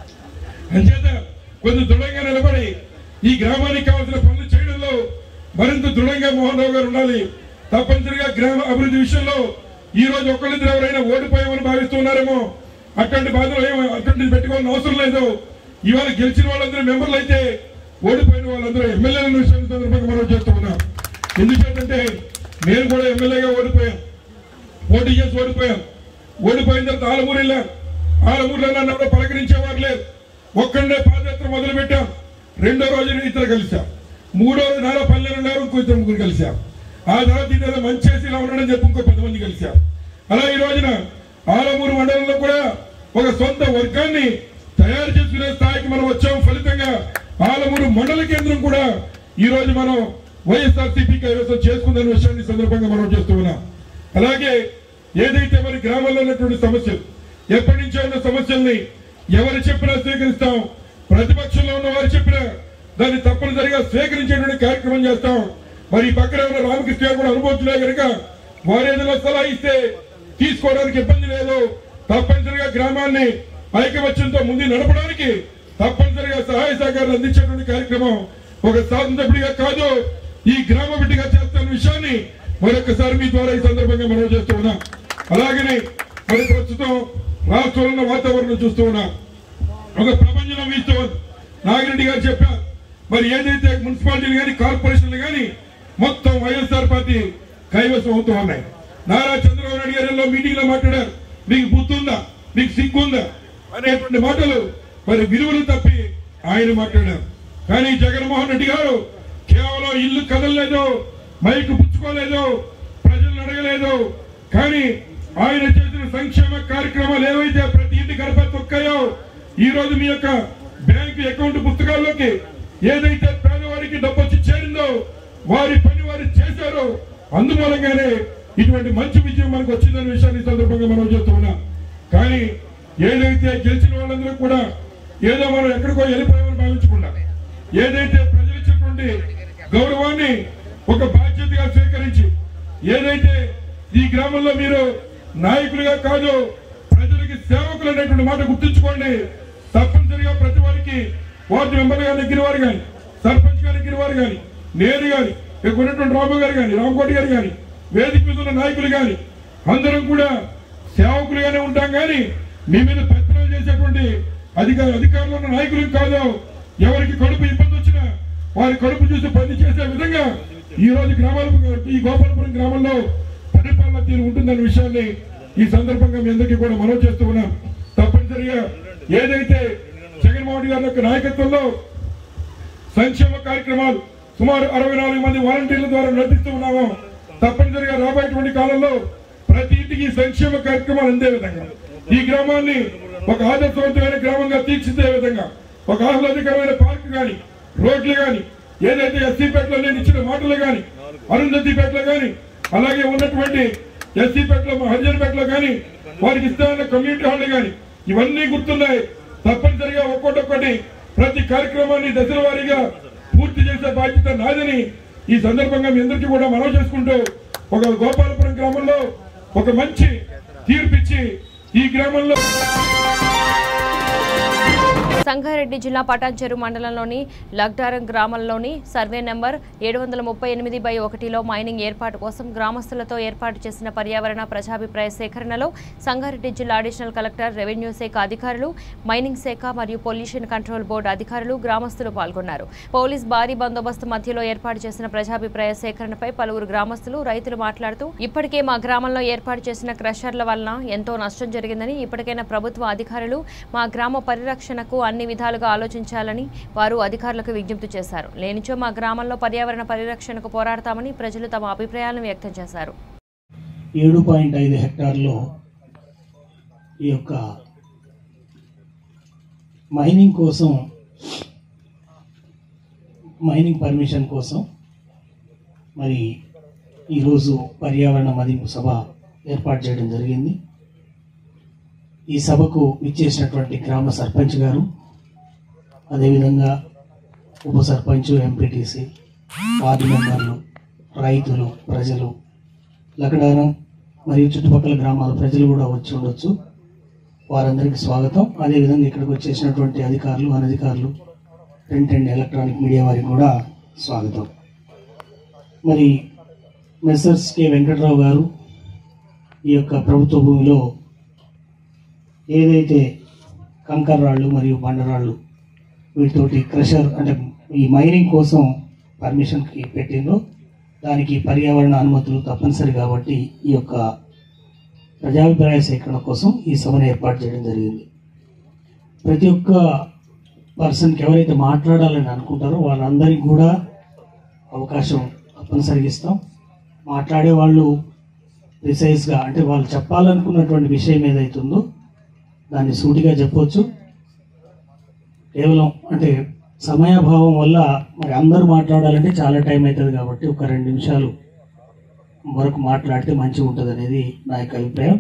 అంచేత కొంచెం దృఢంగా నిలబడి ఈ గ్రామానికి కావాల్సిన పనులు చేయడంలో మరింత దృఢంగా మోహన్ రావు గారు ఉండాలి తప్పనిసరిగా గ్రామ అభివృద్ధి విషయంలో ఈ రోజు ఒక్కళ్ళిద్దరు ఎవరైనా ఓడిపోయామని భావిస్తున్నారేమో అటువంటి బాధలు ఏమో అటువంటిది పెట్టుకోవాలని అవసరం లేదు ఇవాళ గెలిచిన వాళ్ళందరూ మెంబర్లు అయితే ఓడిపోయిన వాళ్ళందరూ ఎమ్మెల్యేల విషయం సందర్భంగా మనం చేస్తూ ఉన్నాం ఎందుచేతంటే నేను కూడా ఎమ్మెల్యేగా ఓడిపోయాను పోటీ చేసి ఓడిపోయాం ఓడిపోయిన తర్వాత ఆలమూరు వెళ్ళాం ఆలమూరులో నన్ను ఎవరో పలకరించేవారు లేదు ఒక్కడే పాదయాత్ర మొదలు పెట్టాం రెండో రోజు ఇద్దరు కలిసాం మూడో రోజు నాలో పల్లెలు ఉన్నారు ఇంకో ఇద్దరు ముగ్గురు కలిసాం ఆ తర్వాత ఇద్దరు మంచి చేసి ఇలా ఉండడం చెప్పి ఇంకో పది మంది కలిసాం అలా ఈ రోజున ఆలమూరు మండలంలో కూడా ఒక సొంత వర్గాన్ని తయారు చేసుకునే స్థాయికి మనం వచ్చాం ఫలితంగా ఆలమూరు మండల కేంద్రం కూడా ఈ రోజు మనం వైఎస్ఆర్సీపీ కైవసం చేసుకుందనే విషయాన్ని ఈ సందర్భంగా మనం చేస్తూ ఉన్నాం అలాగే ఏదైతే మరి గ్రామాల్లో ఉన్నటువంటి సమస్యలు ఎప్పటి నుంచో ఉన్న సమస్యల్ని ఎవరు చెప్పినా స్వీకరిస్తాం ప్రతిపక్షంలో ఉన్న వారు చెప్పినా దాన్ని తప్పనిసరిగా స్వీకరించేటువంటి కార్యక్రమం చేస్తాం మరి ఈ పక్కన ఉన్న రామకృష్ణ గారు కూడా అనుభవించలే కనుక వారు ఏదైనా సలహా ఇస్తే తీసుకోవడానికి ఇబ్బంది లేదు తప్పనిసరిగా గ్రామాన్ని ఐకమత్యంతో ముందు నడపడానికి తప్పనిసరిగా సహాయ సహకారాలు అందించేటువంటి కార్యక్రమం ఒక స్వాతంత్రుడిగా కాదు ఈ గ్రామ బిడ్డగా చేస్తున్న విషయాన్ని మరొకసారి మీ ద్వారా ఈ సందర్భంగా మనం చేస్తూ ఉన్నాం అలాగనే మరి ప్రస్తుతం రాష్ట్రంలో ఉన్న వాతావరణం చూస్తూ ఉన్నాం ఒక ప్రపంచం వీస్తూ ఉంది నాగిరెడ్డి గారు చెప్పారు మరి ఏదైతే మున్సిపాలిటీలు కానీ కార్పొరేషన్లు కానీ మొత్తం వైఎస్ఆర్ పార్టీ కైవసం అవుతూ ఉన్నాయి నారా చంద్రబాబు నాయుడు గారు ఎన్నో మీటింగ్ లో మాట్లాడారు మీకు బుద్ధి ఉందా మీకు సిగ్గు ఉందా అనేటువంటి మాటలు మరి విలువలు తప్పి ఆయన మాట్లాడారు కానీ జగన్మోహన్ రెడ్డి గారు కేవలం ఇల్లు కదలలేదు మైకు పుచ్చుకోలేదు ప్రజలను అడగలేదు కానీ ఆయన చేసిన సంక్షేమ కార్యక్రమాలు ఏవైతే ప్రతి ఇంటి గడప తొక్కాయో ఈ రోజు మీ యొక్క బ్యాంకు అకౌంట్ పుస్తకాల్లోకి ఏదైతే పేదవారికి డబ్బు వచ్చి చేరిందో వారి పని వారు చేశారో అందుమూలంగానే ఇటువంటి మంచి విజయం మనకు వచ్చిందనే విషయాన్ని ఈ సందర్భంగా మనం చేస్తూ ఉన్నాం కానీ ఏదైతే గెలిచిన వాళ్ళందరూ కూడా ఏదో మనం ఎక్కడికో వెళ్ళిపోయామని భావించకుండా ఏదైతే ప్రజలు ఇచ్చినటువంటి గౌరవాన్ని ఒక బాధ్యతగా స్వీకరించి ఏదైతే ఈ గ్రామంలో మీరు నాయకులుగా కాదు ప్రజలకి సేవకులు అనేటువంటి మాట గుర్తుంచుకోండి తప్పనిసరిగా ప్రతి వారికి వార్డు మెంబర్ గా నెగ్గిన వారు కానీ సర్పంచ్ గా నెగ్గిన వారు కానీ నేను కానీ ఇక్కడ ఉన్నటువంటి రాము గారు కానీ రామకోటి గారు కానీ వేదిక మీద ఉన్న నాయకులు కానీ అందరం కూడా సేవకులుగానే ఉంటాం కానీ మీ మీద పెత్తనాలు చేసేటువంటి అధికార అధికారులు ఉన్న నాయకులు కాదు ఎవరికి కడుపు ఇబ్బంది వచ్చినా వారి కడుపు చూసి పని చేసే విధంగా ఈ రోజు గ్రామాల ఈ గోపాలపురం గ్రామంలో పరిపాలన తీరు ఉంటుందన్న విషయాన్ని ఈ సందర్భంగా మీ అందరికీ కూడా మనవి చేస్తూ ఉన్నాం తప్పనిసరిగా ఏదైతే జగన్మోహన్ రెడ్డి గారి యొక్క నాయకత్వంలో సంక్షేమ కార్యక్రమాలు సుమారు అరవై నాలుగు మంది వాలంటీర్ల ద్వారా నడిపిస్తూ ఉన్నాము తప్పనిసరిగా రాబోయేటువంటి కాలంలో ప్రతి ఇంటికి సంక్షేమ కార్యక్రమాలు అందే విధంగా ఈ గ్రామాన్ని ఒక ఆదర్శవంతమైన గ్రామంగా తీర్చిదే విధంగా ఒక ఆహ్లాదకరమైన పార్క్ గాని రోడ్లు గాని ఏదైతే ఎస్సీపేటలో నేను ఇచ్చిన మాటలు గాని అరుంధతిపేటలో గాని అలాగే ఉన్నటువంటి ఎస్సీపేటలో హరిజన్పేటలో గాని వారికి ఇస్తామన్న కమ్యూనిటీ హాల్ గాని ఇవన్నీ గుర్తున్నాయి తప్పనిసరిగా ఒక్కొక్కటి ప్రతి కార్యక్రమాన్ని దశల వారీగా పూర్తి చేసే బాధ్యత నాదని ఈ సందర్భంగా మీ అందరికీ కూడా మనవి చేసుకుంటూ ఒక గోపాలపురం గ్రామంలో ఒక మంచి తీర్పిచ్చి ఈ గ్రామంలో సంగారెడ్డి జిల్లా పటాన్చెరు మండలంలోని లగ్డారం గ్రామంలోని సర్వే నెంబర్ ఏడు వందల ముప్పై ఎనిమిది బై ఒకటిలో మైనింగ్ ఏర్పాటు కోసం గ్రామస్తులతో ఏర్పాటు చేసిన పర్యావరణ ప్రజాభిప్రాయ సేకరణలో సంగారెడ్డి జిల్లా అడిషనల్ కలెక్టర్ రెవెన్యూ శాఖ అధికారులు మైనింగ్ శాఖ మరియు పొల్యూషన్ కంట్రోల్ బోర్డు అధికారులు గ్రామస్తులు పాల్గొన్నారు పోలీస్ భారీ బందోబస్తు మధ్యలో ఏర్పాటు చేసిన ప్రజాభిప్రాయ సేకరణపై పలువురు గ్రామస్తులు రైతులు మాట్లాడుతూ ఇప్పటికే మా గ్రామంలో ఏర్పాటు చేసిన క్రషర్ల వలన ఎంతో నష్టం జరిగిందని ఇప్పటికైనా ప్రభుత్వ అధికారులు మా గ్రామ పరిరక్షణకు అన్ని విధాలుగా ఆలోచించాలని వారు అధికారులకు విజ్ఞప్తి చేశారు లేనిచో మా గ్రామంలో పర్యావరణ పరిరక్షణకు పోరాడతామని ప్రజలు తమ అభిప్రాయాలను వ్యక్తం చేశారు ఏడు పాయింట్ ఐదు హెక్టార్లో ఈ యొక్క మైనింగ్ కోసం మైనింగ్ పర్మిషన్ కోసం మరి ఈరోజు పర్యావరణ మదింపు సభ ఏర్పాటు చేయడం జరిగింది ఈ సభకు విచ్చేసినటువంటి గ్రామ సర్పంచ్ గారు అదేవిధంగా ఉప సర్పంచ్ ఎంపీటీసీ వార్డు మెంబర్లు రైతులు ప్రజలు లకడారం మరియు చుట్టుపక్కల గ్రామాల ప్రజలు కూడా వచ్చి ఉండొచ్చు వారందరికీ స్వాగతం అదేవిధంగా ఇక్కడికి వచ్చేసినటువంటి అధికారులు అనధికారులు ప్రింట్ అండ్ ఎలక్ట్రానిక్ మీడియా వారికి కూడా స్వాగతం మరి మెస్సర్స్ కె వెంకట్రావు గారు ఈ యొక్క ప్రభుత్వ భూమిలో ఏదైతే కంకర రాళ్ళు మరియు బండరాళ్ళు వీటితోటి క్రషర్ అంటే ఈ మైనింగ్ కోసం పర్మిషన్కి పెట్టిందో దానికి పర్యావరణ అనుమతులు తప్పనిసరి కాబట్టి ఈ యొక్క ప్రజాభిప్రాయ సేకరణ కోసం ఈ సభను ఏర్పాటు చేయడం జరిగింది ప్రతి ఒక్క పర్సన్కి ఎవరైతే మాట్లాడాలని అనుకుంటారో వాళ్ళందరికీ కూడా అవకాశం తప్పనిసరిగా ఇస్తాం మాట్లాడే వాళ్ళు ప్రిసైజ్గా అంటే వాళ్ళు చెప్పాలనుకున్నటువంటి విషయం ఏదైతుందో దాన్ని సూటిగా చెప్పొచ్చు కేవలం అంటే సమయాభావం వల్ల మరి అందరూ మాట్లాడాలంటే చాలా టైం అవుతుంది కాబట్టి ఒక రెండు నిమిషాలు వరకు మాట్లాడితే మంచిగా ఉంటుంది అనేది నా యొక్క అభిప్రాయం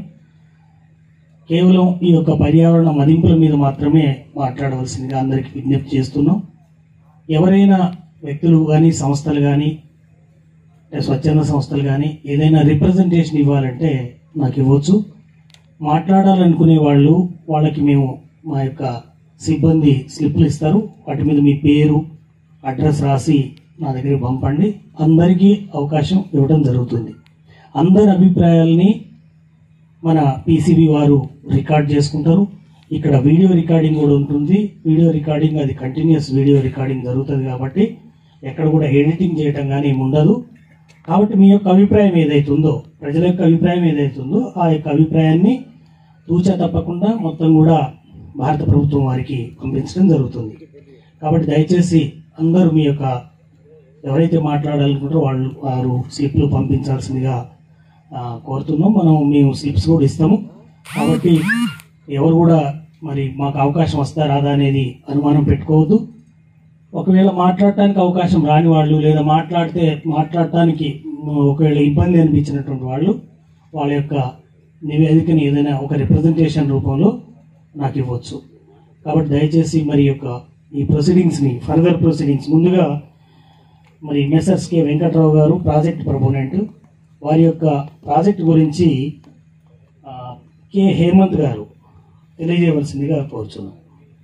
కేవలం ఈ యొక్క పర్యావరణ మదింపుల మీద మాత్రమే మాట్లాడవలసిందిగా అందరికీ విజ్ఞప్తి చేస్తున్నాం ఎవరైనా వ్యక్తులు కానీ సంస్థలు కానీ అంటే స్వచ్ఛంద సంస్థలు కానీ ఏదైనా రిప్రజెంటేషన్ ఇవ్వాలంటే నాకు ఇవ్వచ్చు మాట్లాడాలనుకునే వాళ్ళు వాళ్ళకి మేము మా యొక్క సిబ్బంది స్లిప్లు ఇస్తారు వాటి మీద మీ పేరు అడ్రస్ రాసి నా దగ్గరికి పంపండి అందరికీ అవకాశం ఇవ్వడం జరుగుతుంది అందరి అభిప్రాయాల్ని మన పీసీబీ వారు రికార్డ్ చేసుకుంటారు ఇక్కడ వీడియో రికార్డింగ్ కూడా ఉంటుంది వీడియో రికార్డింగ్ అది కంటిన్యూస్ వీడియో రికార్డింగ్ జరుగుతుంది కాబట్టి ఎక్కడ కూడా ఎడిటింగ్ చేయటం కానీ ఏమి ఉండదు కాబట్టి మీ యొక్క అభిప్రాయం ఏదైతే ఉందో ప్రజల యొక్క అభిప్రాయం ఏదైతే ఉందో ఆ యొక్క అభిప్రాయాన్ని తూచా తప్పకుండా మొత్తం కూడా భారత ప్రభుత్వం వారికి పంపించడం జరుగుతుంది కాబట్టి దయచేసి అందరూ మీ యొక్క ఎవరైతే మాట్లాడాలనుకుంటారో వాళ్ళు వారు స్లిప్లు పంపించాల్సిందిగా ఆ, కోరుతున్నాం మనం మేము స్లిప్స్ కూడా ఇస్తాము కాబట్టి ఎవరు కూడా మరి మాకు అవకాశం వస్తా రాదా అనేది అనుమానం పెట్టుకోవద్దు ఒకవేళ మాట్లాడటానికి అవకాశం రాని వాళ్ళు లేదా మాట్లాడితే మాట్లాడటానికి మ్, ఒకవేళ ఇబ్బంది అనిపించినటువంటి వాళ్ళు వాళ్ళ యొక్క నివేదికని ఏదైనా ఒక రిప్రజెంటేషన్ రూపంలో నాకు ఇవ్వచ్చు కాబట్టి దయచేసి మరి యొక్క ఈ ప్రొసీడింగ్స్ని ఫర్దర్ ప్రొసీడింగ్స్ ముందుగా మరి మెసర్స్ కె వెంకట్రావు గారు ప్రాజెక్ట్ ప్రపోనెంట్ వారి యొక్క ప్రాజెక్ట్ గురించి ఆ, కె హేమంత్ గారు తెలియజేయవలసిందిగా కోరుచున్నాం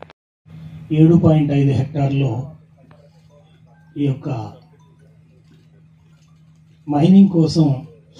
ఏడు పాయింట్ ఐదు హెక్టార్లో ఈ యొక్క మైనింగ్ కోసం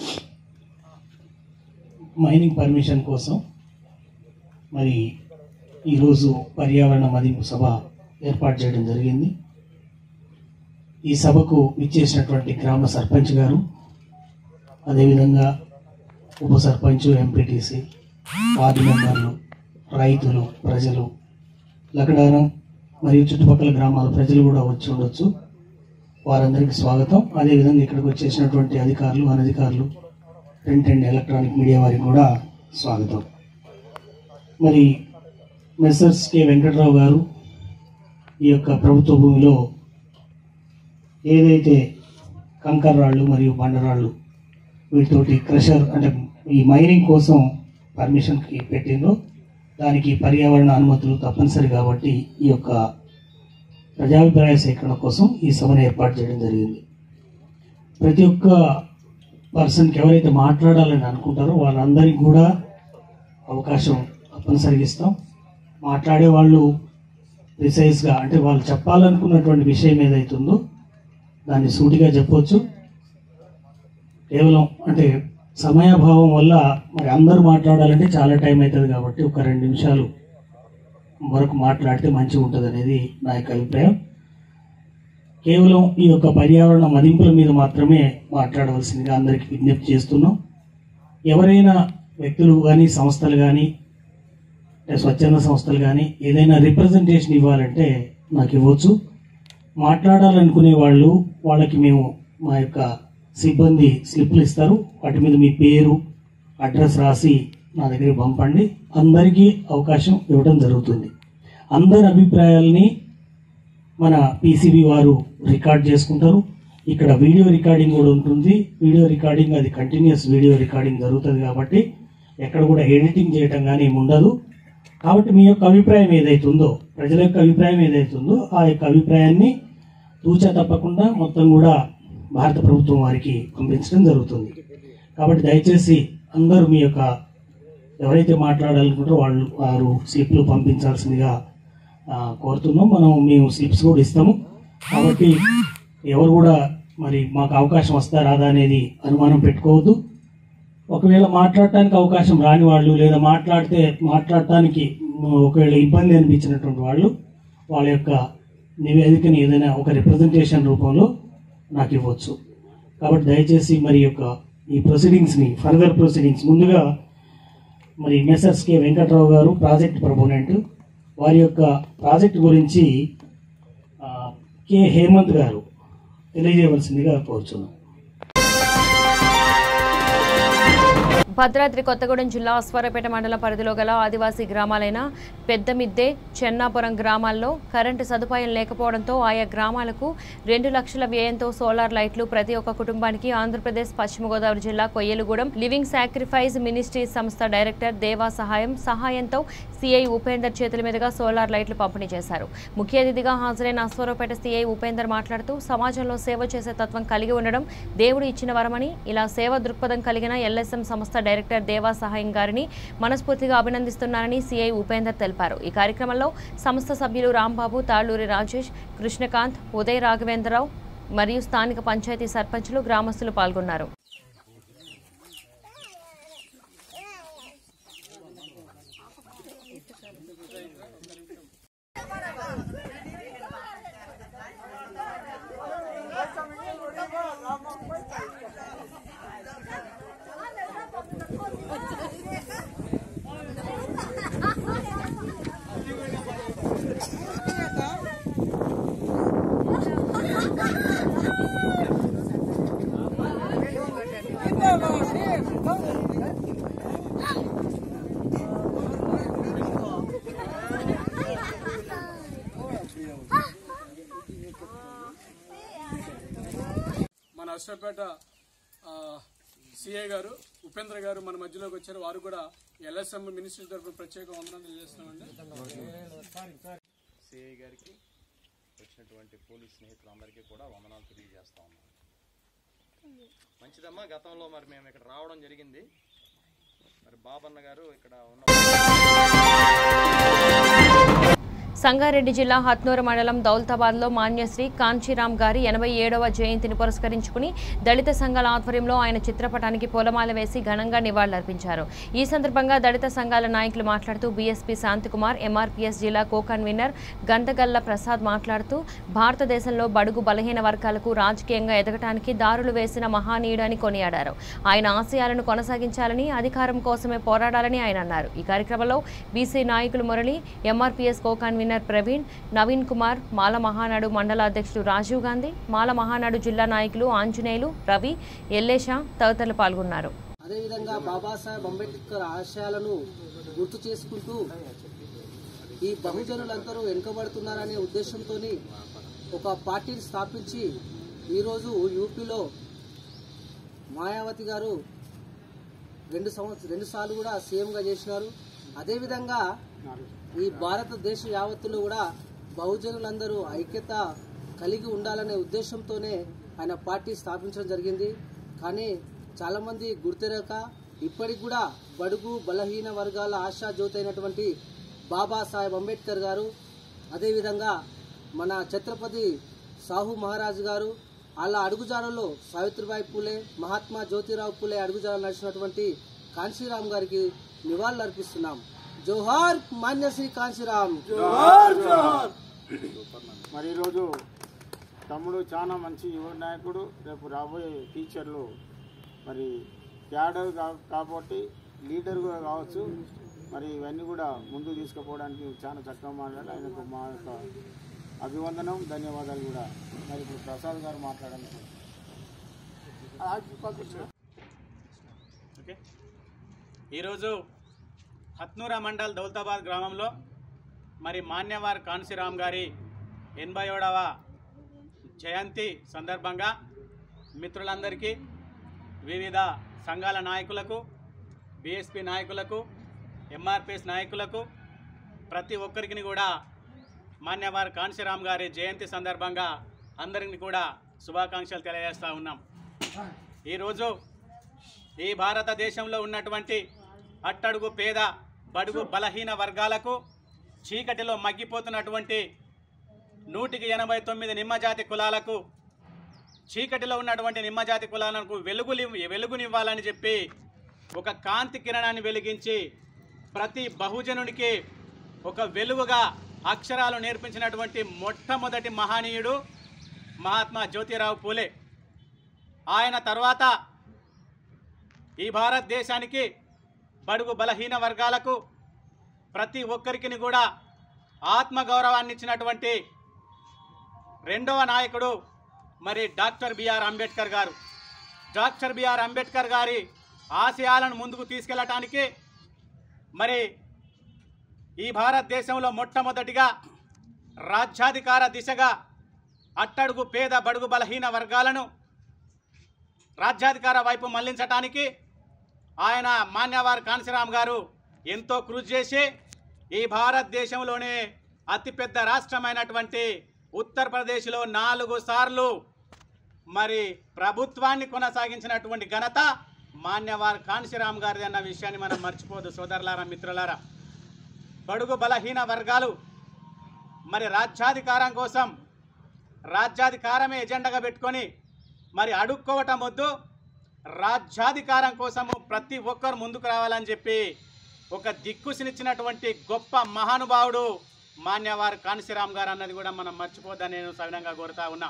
మైనింగ్ పర్మిషన్ కోసం మరి ఈరోజు పర్యావరణ మదింపు సభ ఏర్పాటు చేయడం జరిగింది ఈ సభకు విచ్చేసినటువంటి గ్రామ సర్పంచ్ గారు అదేవిధంగా ఉప సర్పంచ్ ఎంపీటీసీ వార్డు మెంబర్లు రైతులు ప్రజలు లకడారం మరియు చుట్టుపక్కల గ్రామాల ప్రజలు కూడా వచ్చి ఉండొచ్చు వారందరికీ స్వాగతం అదేవిధంగా ఇక్కడికి వచ్చేసినటువంటి అధికారులు అనధికారులు ప్రింట్ అండ్ ఎలక్ట్రానిక్ మీడియా వారికి కూడా స్వాగతం మరి మెస్సర్స్ కె వెంకట్రావు గారు ఈ యొక్క ప్రభుత్వ భూమిలో ఏదైతే కంకర రాళ్ళు మరియు బండరాళ్ళు వీటితోటి క్రషర్ అంటే ఈ మైనింగ్ కోసం పర్మిషన్కి పెట్టిండ్రో దానికి పర్యావరణ అనుమతులు తప్పనిసరి కాబట్టి ఈ యొక్క ప్రజాభిప్రాయ సేకరణ కోసం ఈ సభను ఏర్పాటు చేయడం జరిగింది ప్రతి ఒక్క పర్సన్కి ఎవరైతే మాట్లాడాలని అనుకుంటారో వాళ్ళందరికీ కూడా అవకాశం తప్పనిసరిగా ఇస్తాం మాట్లాడే వాళ్ళు ప్రిసైజ్గా అంటే వాళ్ళు చెప్పాలనుకున్నటువంటి విషయం ఏదైతుందో దాన్ని సూటిగా చెప్పొచ్చు కేవలం అంటే సమయాభావం వల్ల మరి అందరూ మాట్లాడాలంటే చాలా టైం అవుతుంది కాబట్టి ఒక రెండు నిమిషాలు వరకు మాట్లాడితే మంచిగా ఉంటుంది అనేది నా యొక్క అభిప్రాయం కేవలం ఈ యొక్క పర్యావరణ మదింపుల మీద మాత్రమే మాట్లాడవలసిందిగా అందరికీ విజ్ఞప్తి చేస్తున్నాం ఎవరైనా వ్యక్తులు కానీ సంస్థలు కానీ అంటే స్వచ్ఛంద సంస్థలు కానీ ఏదైనా రిప్రజెంటేషన్ ఇవ్వాలంటే నాకు ఇవ్వచ్చు మాట్లాడాలనుకునే వాళ్ళు వాళ్ళకి మేము మా యొక్క సిబ్బంది స్లిప్లు ఇస్తారు వాటి మీద మీ పేరు అడ్రస్ రాసి నా దగ్గరికి పంపండి అందరికీ అవకాశం ఇవ్వడం జరుగుతుంది అందరి అభిప్రాయాల్ని మన పీసీబీ వారు రికార్డ్ చేసుకుంటారు ఇక్కడ వీడియో రికార్డింగ్ కూడా ఉంటుంది వీడియో రికార్డింగ్ అది కంటిన్యూస్ వీడియో రికార్డింగ్ జరుగుతుంది కాబట్టి ఎక్కడ కూడా ఎడిటింగ్ చేయటం కానీ ఏమి ఉండదు కాబట్టి మీ యొక్క అభిప్రాయం ఏదైతే ఉందో ప్రజల యొక్క అభిప్రాయం ఏదైతే ఉందో ఆ యొక్క అభిప్రాయాన్ని తూచా తప్పకుండా మొత్తం కూడా భారత ప్రభుత్వం వారికి పంపించడం జరుగుతుంది కాబట్టి దయచేసి అందరూ మీ యొక్క ఎవరైతే మాట్లాడాలనుకుంటారో వాళ్ళు వారు స్లిప్లు పంపించాల్సిందిగా ఆ, కోరుతున్నాం మనం మేము స్లిప్స్ కూడా ఇస్తాము కాబట్టి ఎవరు కూడా మరి మాకు అవకాశం వస్తా రాదా అనేది అనుమానం పెట్టుకోవద్దు ఒకవేళ మాట్లాడటానికి అవకాశం రాని వాళ్ళు లేదా మాట్లాడితే మాట్లాడటానికి మ్, ఒకవేళ ఇబ్బంది అనిపించినటువంటి వాళ్ళు వాళ్ళ యొక్క నివేదికని ఏదైనా ఒక రిప్రజెంటేషన్ రూపంలో నాకు ఇవ్వచ్చు కాబట్టి దయచేసి మరి యొక్క ఈ ప్రొసీడింగ్స్ని ఫర్దర్ ప్రొసీడింగ్స్ ముందుగా మరి మెసర్స్ కె వెంకట్రావు గారు ప్రాజెక్ట్ ప్రపోనెంట్ వారి యొక్క ప్రాజెక్ట్ గురించి ఆ, కె హేమంత్ గారు తెలియజేయవలసిందిగా కోరుచున్నాం భద్రాద్రి కొత్తగూడెం జిల్లా అశ్వారపేట మండల పరిధిలో గల ఆదివాసీ గ్రామాలైన పెద్దమిద్దె చెన్నాపురం గ్రామాల్లో కరెంటు సదుపాయం లేకపోవడంతో ఆయా గ్రామాలకు రెండు లక్షల వ్యయంతో సోలార్ లైట్లు ప్రతి ఒక్క కుటుంబానికి ఆంధ్రప్రదేశ్ పశ్చిమ గోదావరి జిల్లా కొయ్యలగూడెం లివింగ్ సాక్రిఫైస్ మినిస్ట్రీస్ సంస్థ డైరెక్టర్ దేవా సహాయం సహాయంతో సిఐ ఉపేందర్ చేతుల మీదుగా సోలార్ లైట్లు పంపిణీ చేశారు ముఖ్య అతిథిగా హాజరైన అశ్వరపేట సిఐ ఉపేందర్ మాట్లాడుతూ సమాజంలో సేవ చేసే తత్వం కలిగి ఉండడం దేవుడు ఇచ్చిన వరమని ఇలా సేవ దృక్పథం కలిగిన ఎల్ఎస్ఎం సంస్థ డైరెక్టర్ దేవా సహాయం గారిని మనస్ఫూర్తిగా అభినందిస్తున్నారని సిఐ ఉపేందర్ తెలిపారు ఈ కార్యక్రమంలో సంస్థ సభ్యులు రాంబాబు తాళ్లూరి రాజేష్ కృష్ణకాంత్ ఉదయ్ రాఘవేంద్రరావు మరియు స్థానిక పంచాయతీ సర్పంచులు గ్రామస్తులు పాల్గొన్నారు మన అశ్వపేట సిఐ గారు ఉపేంద్ర గారు మన మధ్యలోకి వచ్చారు వారు కూడా ఎల్ఎస్ఎం మినిస్ట్రీ తరఫున ప్రత్యేక వందనం తెలియజేస్తున్నామండి సిఐ గారికి వచ్చినటువంటి పోలీస్ స్నేహితులందరికీ కూడా వందనాలు తెలియజేస్తా ఉన్నాం మంచిదమ్మా గతంలో మరి మేము ఇక్కడ రావడం జరిగింది మరి బాబన్న గారు ఇక్కడ ఉన్న సంగారెడ్డి జిల్లా హత్నూరు మండలం దౌలతాబాద్లో మాన్యశ్రీ కాంచీరామ్ గారి ఎనభై ఏడవ జయంతిని పురస్కరించుకుని దళిత సంఘాల ఆధ్వర్యంలో ఆయన చిత్రపటానికి పూలమాల వేసి ఘనంగా నివాళులర్పించారు ఈ సందర్భంగా దళిత సంఘాల నాయకులు మాట్లాడుతూ బీఎస్పీ శాంతికుమార్ ఎంఆర్పీఎస్ జిల్లా కో కన్వీనర్ గంతగల్ల ప్రసాద్ మాట్లాడుతూ భారతదేశంలో బడుగు బలహీన వర్గాలకు రాజకీయంగా ఎదగటానికి దారులు వేసిన మహానీయుడు అని కొనియాడారు ఆయన ఆశయాలను కొనసాగించాలని అధికారం కోసమే పోరాడాలని ఆయన అన్నారు ఈ కార్యక్రమంలో బీసీ నాయకులు Murali MRPS co convener convener Praveen Naveen Kumar Mala Mahanadu మండల అధ్యక్షుడు రాజీవ్ గాంధీ మాల మహానాడు జిల్లా నాయకులు ఆంజనేయులు రవి ఎల్లేష తదితరులు పాల్గొన్నారు అదేవిధంగా బాబాసాహెబ్ అంబేద్కర్ ఆశయాలను గుర్తు చేసుకుంటూ ఈ బహుజనులందరూ వెనుకబడుతున్నారనే ఉద్దేశంతో ఒక పార్టీని స్థాపించి ఈరోజు యూపీలో మాయావతి గారు రెండు సంవత్సరం రెండు సార్లు కూడా సీఎంగా చేసినారు అదేవిధంగా ఈ భారతదేశ యావత్తులో కూడా బహుజనులందరూ ఐక్యత కలిగి ఉండాలనే ఉద్దేశంతోనే ఆయన పార్టీ స్థాపించడం జరిగింది కానీ చాలామంది గుర్తెరక ఇప్పటికి కూడా బడుగు బలహీన వర్గాల ఆశా జ్యోతి అయినటువంటి బాబాసాహెబ్ అంబేద్కర్ గారు అదేవిధంగా మన ఛత్రపతి సాహు మహారాజు గారు వాళ్ళ అడుగుజాడల్లో సావిత్రిబాయి పూలే మహాత్మా జ్యోతిరావు పూలే అడుగుజాడలు నడిచినటువంటి కాంశీరామ్ గారికి నివాళులు అర్పిస్తున్నాం జోహార్ మాన్యశ్రీ కాంశీరామ్ మరి ఈరోజు తమ్ముడు చాలా మంచి యువ నాయకుడు రేపు రాబోయే టీచర్లు మరి క్యాడర్ కా- కాబట్టి లీడర్ కూడా కావచ్చు మరి ఇవన్నీ కూడా ముందుకు తీసుకుపోవడానికి చాలా చక్కగా మాట్లాడి ఆయనకు మా యొక్క అభివందనం ధన్యవాదాలు కూడా మరి ఇప్పుడు ప్రసాద్ గారు మాట్లాడాలి ఓకే ఈరోజు హత్నూరా మండల్ దౌలతాబాద్ గ్రామంలో మరి మాన్యవార్ కాన్సీరామ్ గారి ఎనభై ఏడవ జయంతి సందర్భంగా మిత్రులందరికీ వివిధ సంఘాల నాయకులకు బీఎస్పీ నాయకులకు ఎంఆర్పిఎస్ నాయకులకు ప్రతి ఒక్కరికి కూడా మాన్యవార్ కాన్సీరామ్ గారి జయంతి సందర్భంగా అందరిని కూడా శుభాకాంక్షలు తెలియజేస్తూ ఉన్నాం ఈరోజు ఈ భారతదేశంలో ఉన్నటువంటి అట్టడుగు పేద బడుగు బలహీన వర్గాలకు చీకటిలో మగ్గిపోతున్నటువంటి నూటికి ఎనభై తొమ్మిది నిమ్మజాతి కులాలకు చీకటిలో ఉన్నటువంటి నిమ్మజాతి కులాలకు వెలుగులి వెలుగునివ్వాలని చెప్పి ఒక కాంతి కిరణాన్ని వెలిగించి ప్రతి బహుజనునికి ఒక వెలుగుగా అక్షరాలు నేర్పించినటువంటి మొట్టమొదటి మహనీయుడు మహాత్మా జ్యోతిరావు పూలే ఆయన తర్వాత ఈ భారతదేశానికి బడుగు బలహీన వర్గాలకు ప్రతి ఒక్కరికి కూడా ఆత్మగౌరవాన్ని ఇచ్చినటువంటి రెండవ నాయకుడు మరి డాక్టర్ బిఆర్ అంబేద్కర్ గారు డాక్టర్ బిఆర్ అంబేద్కర్ గారి ఆశయాలను ముందుకు తీసుకెళ్ళటానికి మరి ఈ భారతదేశంలో మొట్టమొదటిగా రాజ్యాధికార దిశగా అట్టడుగు పేద బడుగు బలహీన వర్గాలను రాజ్యాధికార వైపు మళ్లించటానికి ఆయన మాన్యవార్ కాన్సీరామ్ గారు ఎంతో కృషి చేసి ఈ భారతదేశంలోనే అతిపెద్ద రాష్ట్రమైనటువంటి ఉత్తరప్రదేశ్లో నాలుగు సార్లు మరి ప్రభుత్వాన్ని కొనసాగించినటువంటి ఘనత మాన్యవార్ కాన్సీరామ్ గారిది అన్న విషయాన్ని మనం మర్చిపోదు సోదరులారా మిత్రులారా బడుగు బలహీన వర్గాలు మరి రాజ్యాధికారం కోసం రాజ్యాధికారమే ఎజెండాగా పెట్టుకొని మరి అడుక్కోవటం వద్దు రాజ్యాధికారం కోసము ప్రతి ఒక్కరు ముందుకు రావాలని చెప్పి ఒక దిక్కుసినిచ్చినటువంటి గొప్ప మహానుభావుడు మాన్యవారు కాన్సీరామ్ గారు అన్నది కూడా మనం మర్చిపోద్దని నేను సవినంగా కోరుతా ఉన్నా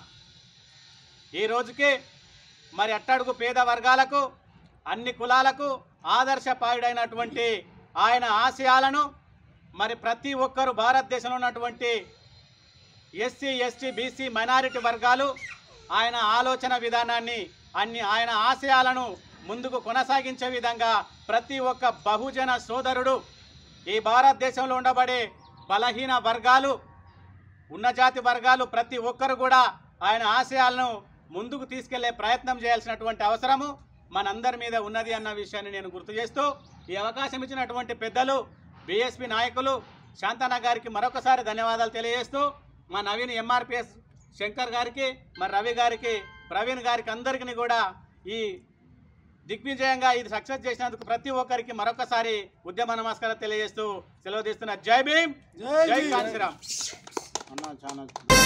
ఈ రోజుకి మరి అట్టడుగు పేద వర్గాలకు అన్ని కులాలకు ఆదర్శపాయుడైనటువంటి ఆయన ఆశయాలను మరి ప్రతి ఒక్కరు భారతదేశంలో ఉన్నటువంటి ఎస్సీ ఎస్టీ బీసీ మైనారిటీ వర్గాలు ఆయన ఆలోచన విధానాన్ని అన్ని ఆయన ఆశయాలను ముందుకు కొనసాగించే విధంగా ప్రతి ఒక్క బహుజన సోదరుడు ఈ భారతదేశంలో ఉండబడే బలహీన వర్గాలు ఉన్నజాతి వర్గాలు ప్రతి ఒక్కరు కూడా ఆయన ఆశయాలను ముందుకు తీసుకెళ్లే ప్రయత్నం చేయాల్సినటువంటి అవసరము మనందరి మీద ఉన్నది అన్న విషయాన్ని నేను గుర్తు చేస్తూ ఈ అవకాశం ఇచ్చినటువంటి పెద్దలు బీఎస్పీ నాయకులు శాంతన్న గారికి మరొకసారి ధన్యవాదాలు తెలియజేస్తూ మా నవీన్ ఎంఆర్పిఎస్ శంకర్ గారికి మరి రవి గారికి ప్రవీణ్ గారికి అందరికీ కూడా ఈ దిగ్విజయంగా ఇది సక్సెస్ చేసినందుకు ప్రతి ఒక్కరికి మరొకసారి ఉద్యమ నమస్కారం తెలియజేస్తూ సెలవు తీస్తున్న జై భీమ్ జై కాంశీరామ్ అన్న చాలా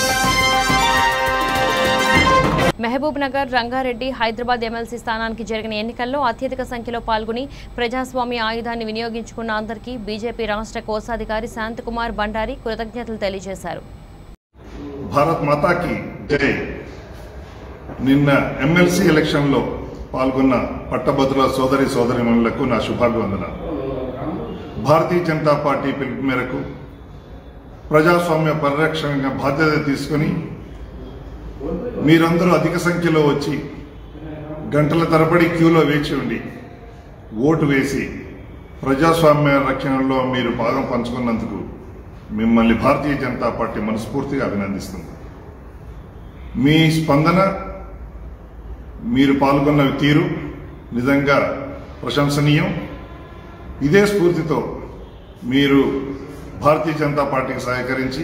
మహబూబ్ నగర్ రంగారెడ్డి హైదరాబాద్ ఎమ్మెల్సీ స్థానానికి జరిగిన ఎన్నికల్లో అత్యధిక సంఖ్యలో పాల్గొని ప్రజాస్వామ్య ఆయుధాన్ని వినియోగించుకున్న అందరికీ బీజేపీ రాష్ట్ర కోశాధికారి శాంతకుమార్ బండారి కృతజ్ఞతలు తెలియజేశారు భారత్ మాతాకి జై నిన్న ఎమ్మెల్సీ ఎలక్షన్లో పాల్గొన్న పట్టభద్రుల సోదరి సోదరిమణులకు నా శుభాభివందన భారతీయ జనతా పార్టీ పిలుపు మేరకు ప్రజాస్వామ్య పరిరక్షణ బాధ్యత తీసుకొని మీరందరూ అధిక సంఖ్యలో వచ్చి గంటల తరబడి క్యూలో వేచి ఉండి ఓటు వేసి ప్రజాస్వామ్య రక్షణలో మీరు భాగం పంచుకున్నందుకు మిమ్మల్ని భారతీయ జనతా పార్టీ మనస్ఫూర్తిగా అభినందిస్తుంది మీ స్పందన మీరు పాల్గొన్న తీరు నిజంగా ప్రశంసనీయం ఇదే స్ఫూర్తితో మీరు భారతీయ జనతా పార్టీకి సహకరించి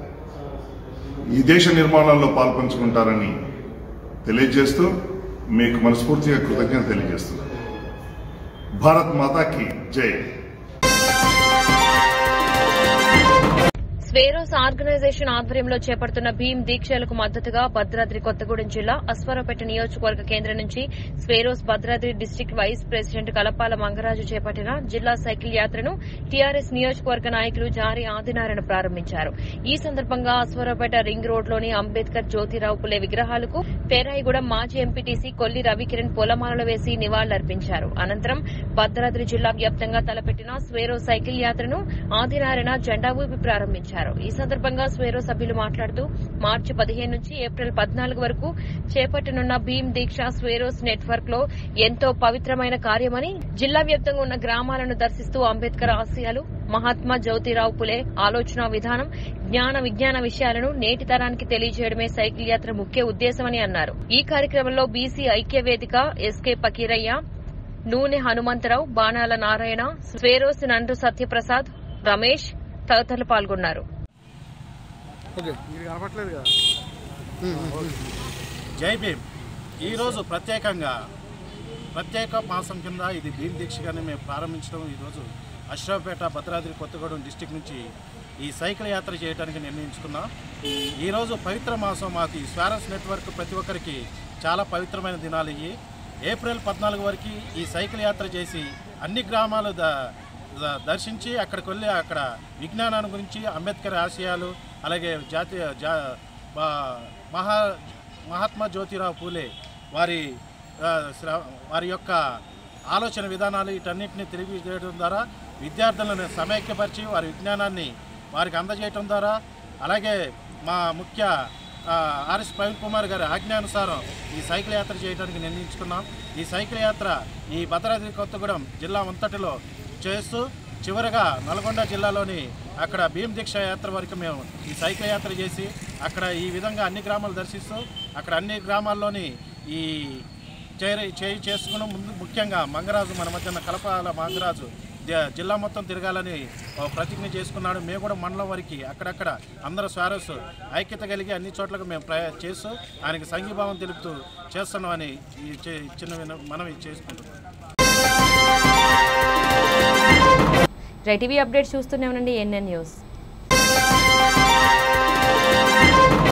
ఈ దేశ నిర్మాణంలో పాల్పంచుకుంటారని తెలియజేస్తూ మీకు మనస్ఫూర్తిగా కృతజ్ఞత తెలియజేస్తున్నాను భారత్ మాతాకి జై స్వేరోస్ ఆర్గనైజేషన్ ఆధ్వర్యంలో చేపడుతున్న భీమ్ దీక్షలకు మద్దతుగా భద్రాద్రి కొత్తగూడెం జిల్లా అశ్వరావుపేట నియోజకవర్గ కేంద్రం నుంచి Swaeros Bhadradri district vice president Kalapala Mangaraju చేపట్టిన జిల్లా సైకిల్ యాత్రను టీఆర్ఎస్ నియోజకవర్గ నాయకులు జారీ ఆదినారాయణ ప్రారంభించారు ఈ సందర్భంగా అశ్వరావుపేట రింగ్ రోడ్లోని అంబేద్కర్ జ్యోతిరావు పులే విగ్రహాలకు పేరాయిగూడెం మాజీ ఎంపీటీసీ కొల్లి రవికిరణ్ పొలమాలలు వేసి నివాళులర్పించారు అనంతరం భద్రాద్రి జిల్లా వ్యాప్తంగా తలపెట్టిన స్వేరో సైకిల్ యాత్రను ఆదినారాయణ జెండా ఊపి ప్రారంభించారు ఈ సందర్భంగా స్వేరో సభ్యులు మాట్లాడుతూ మార్చి పదిహేను నుంచి ఏప్రిల్ పద్నాలుగు వరకు చేపట్టనున్న భీమ్ దీక్ష స్వేరోస్ నెట్వర్క్ లో ఎంతో పవిత్రమైన కార్యమని జిల్లా వ్యాప్తంగా ఉన్న గ్రామాలను దర్శిస్తూ అంబేద్కర్ ఆశయాలు మహాత్మా జ్యోతిరావు పులే ఆలోచన విధానం జ్ఞాన విజ్ఞాన విషయాలను నేటి తరానికి తెలియజేయడమే సైకిల్ యాత్ర ముఖ్య ఉద్దేశమని అన్నారు ఈ కార్యక్రమంలో బీసీ ఐక్య వేదిక ఎస్కే పకీరయ్య నూనె హనుమంతరావు బాణాల నారాయణ స్వేరోస్ నందు సత్యప్రసాద్ రమేష్ తదితరులు పాల్గొన్నారు జై భీమ్ ఈరోజు ప్రత్యేకంగా ప్రత్యేక మాసం కింద ఇది భీమ్ దీక్షగానే మేము ప్రారంభించడం ఈరోజు అశ్రాపేట భద్రాద్రి కొత్తగూడెం డిస్టిక్ నుంచి ఈ సైకిల్ యాత్ర చేయడానికి నిర్ణయించుకున్నాం ఈరోజు పవిత్ర మాసం మాకు ఈ స్వారస్ నెట్వర్క్ ప్రతి ఒక్కరికి చాలా పవిత్రమైన దినాలు ఇవి ఏప్రిల్ పద్నాలుగు వరకు ఈ సైకిల్ యాత్ర చేసి అన్ని గ్రామాలు ద ద- దర్శించి అక్కడికి వెళ్ళి అక్కడ విజ్ఞానాన్ని గురించి అంబేద్కర్ ఆశయాలు అలాగే జాతీయ జా బా- మహా మహాత్మా జ్యోతిరావు పూలే వారి ఆ, శ్ర- వారి యొక్క ఆలోచన విధానాలు వీటన్నిటిని తెలియజేయడం ద్వారా విద్యార్థులను సమైక్యపరిచి వారి విజ్ఞానాన్ని వారికి అందజేయటం ద్వారా అలాగే మా ముఖ్య ఆ, ఆర్ఎస్ ప్రవీణ్ కుమార్ గారి ఆజ్ఞానుసారం ఈ సైకిల్ యాత్ర చేయడానికి నిర్ణయించుకున్నాం ఈ సైకిల్ యాత్ర ఈ భద్రాద్రి కొత్తగూడెం జిల్లా అంతటిలో చేస్తూ చివరగా నల్గొండ జిల్లాలోని అక్కడ భీమ్ దీక్ష యాత్ర వరకు మేము ఈ సైకిల్ యాత్ర చేసి అక్కడ ఈ విధంగా అన్ని గ్రామాలు దర్శిస్తూ అక్కడ అన్ని గ్రామాల్లోని ఈ చేరి చేయి చేసుకుని ముందు ముఖ్యంగా మంగరాజు మన మధ్యన కలపాల మంగరాజు ది- జిల్లా మొత్తం తిరగాలని ఓ ప్రతిజ్ఞ చేసుకున్నాడు మేము కూడా మండలం వరకు అక్కడక్కడ అందరూ స్వారస్ ఐక్యత కలిగి అన్ని చోట్లకు మేము ప్రయా చేస్తూ ఆయనకి సంఘీభావం తెలుపుతూ చేస్తున్నామని ఈ చే- చిన్న విన- మనవి చేసుకుంటున్నాం రైటీవీ అప్డేట్స్ చూస్తూనే ఉండండి ఎన్ఎన్ న్యూస్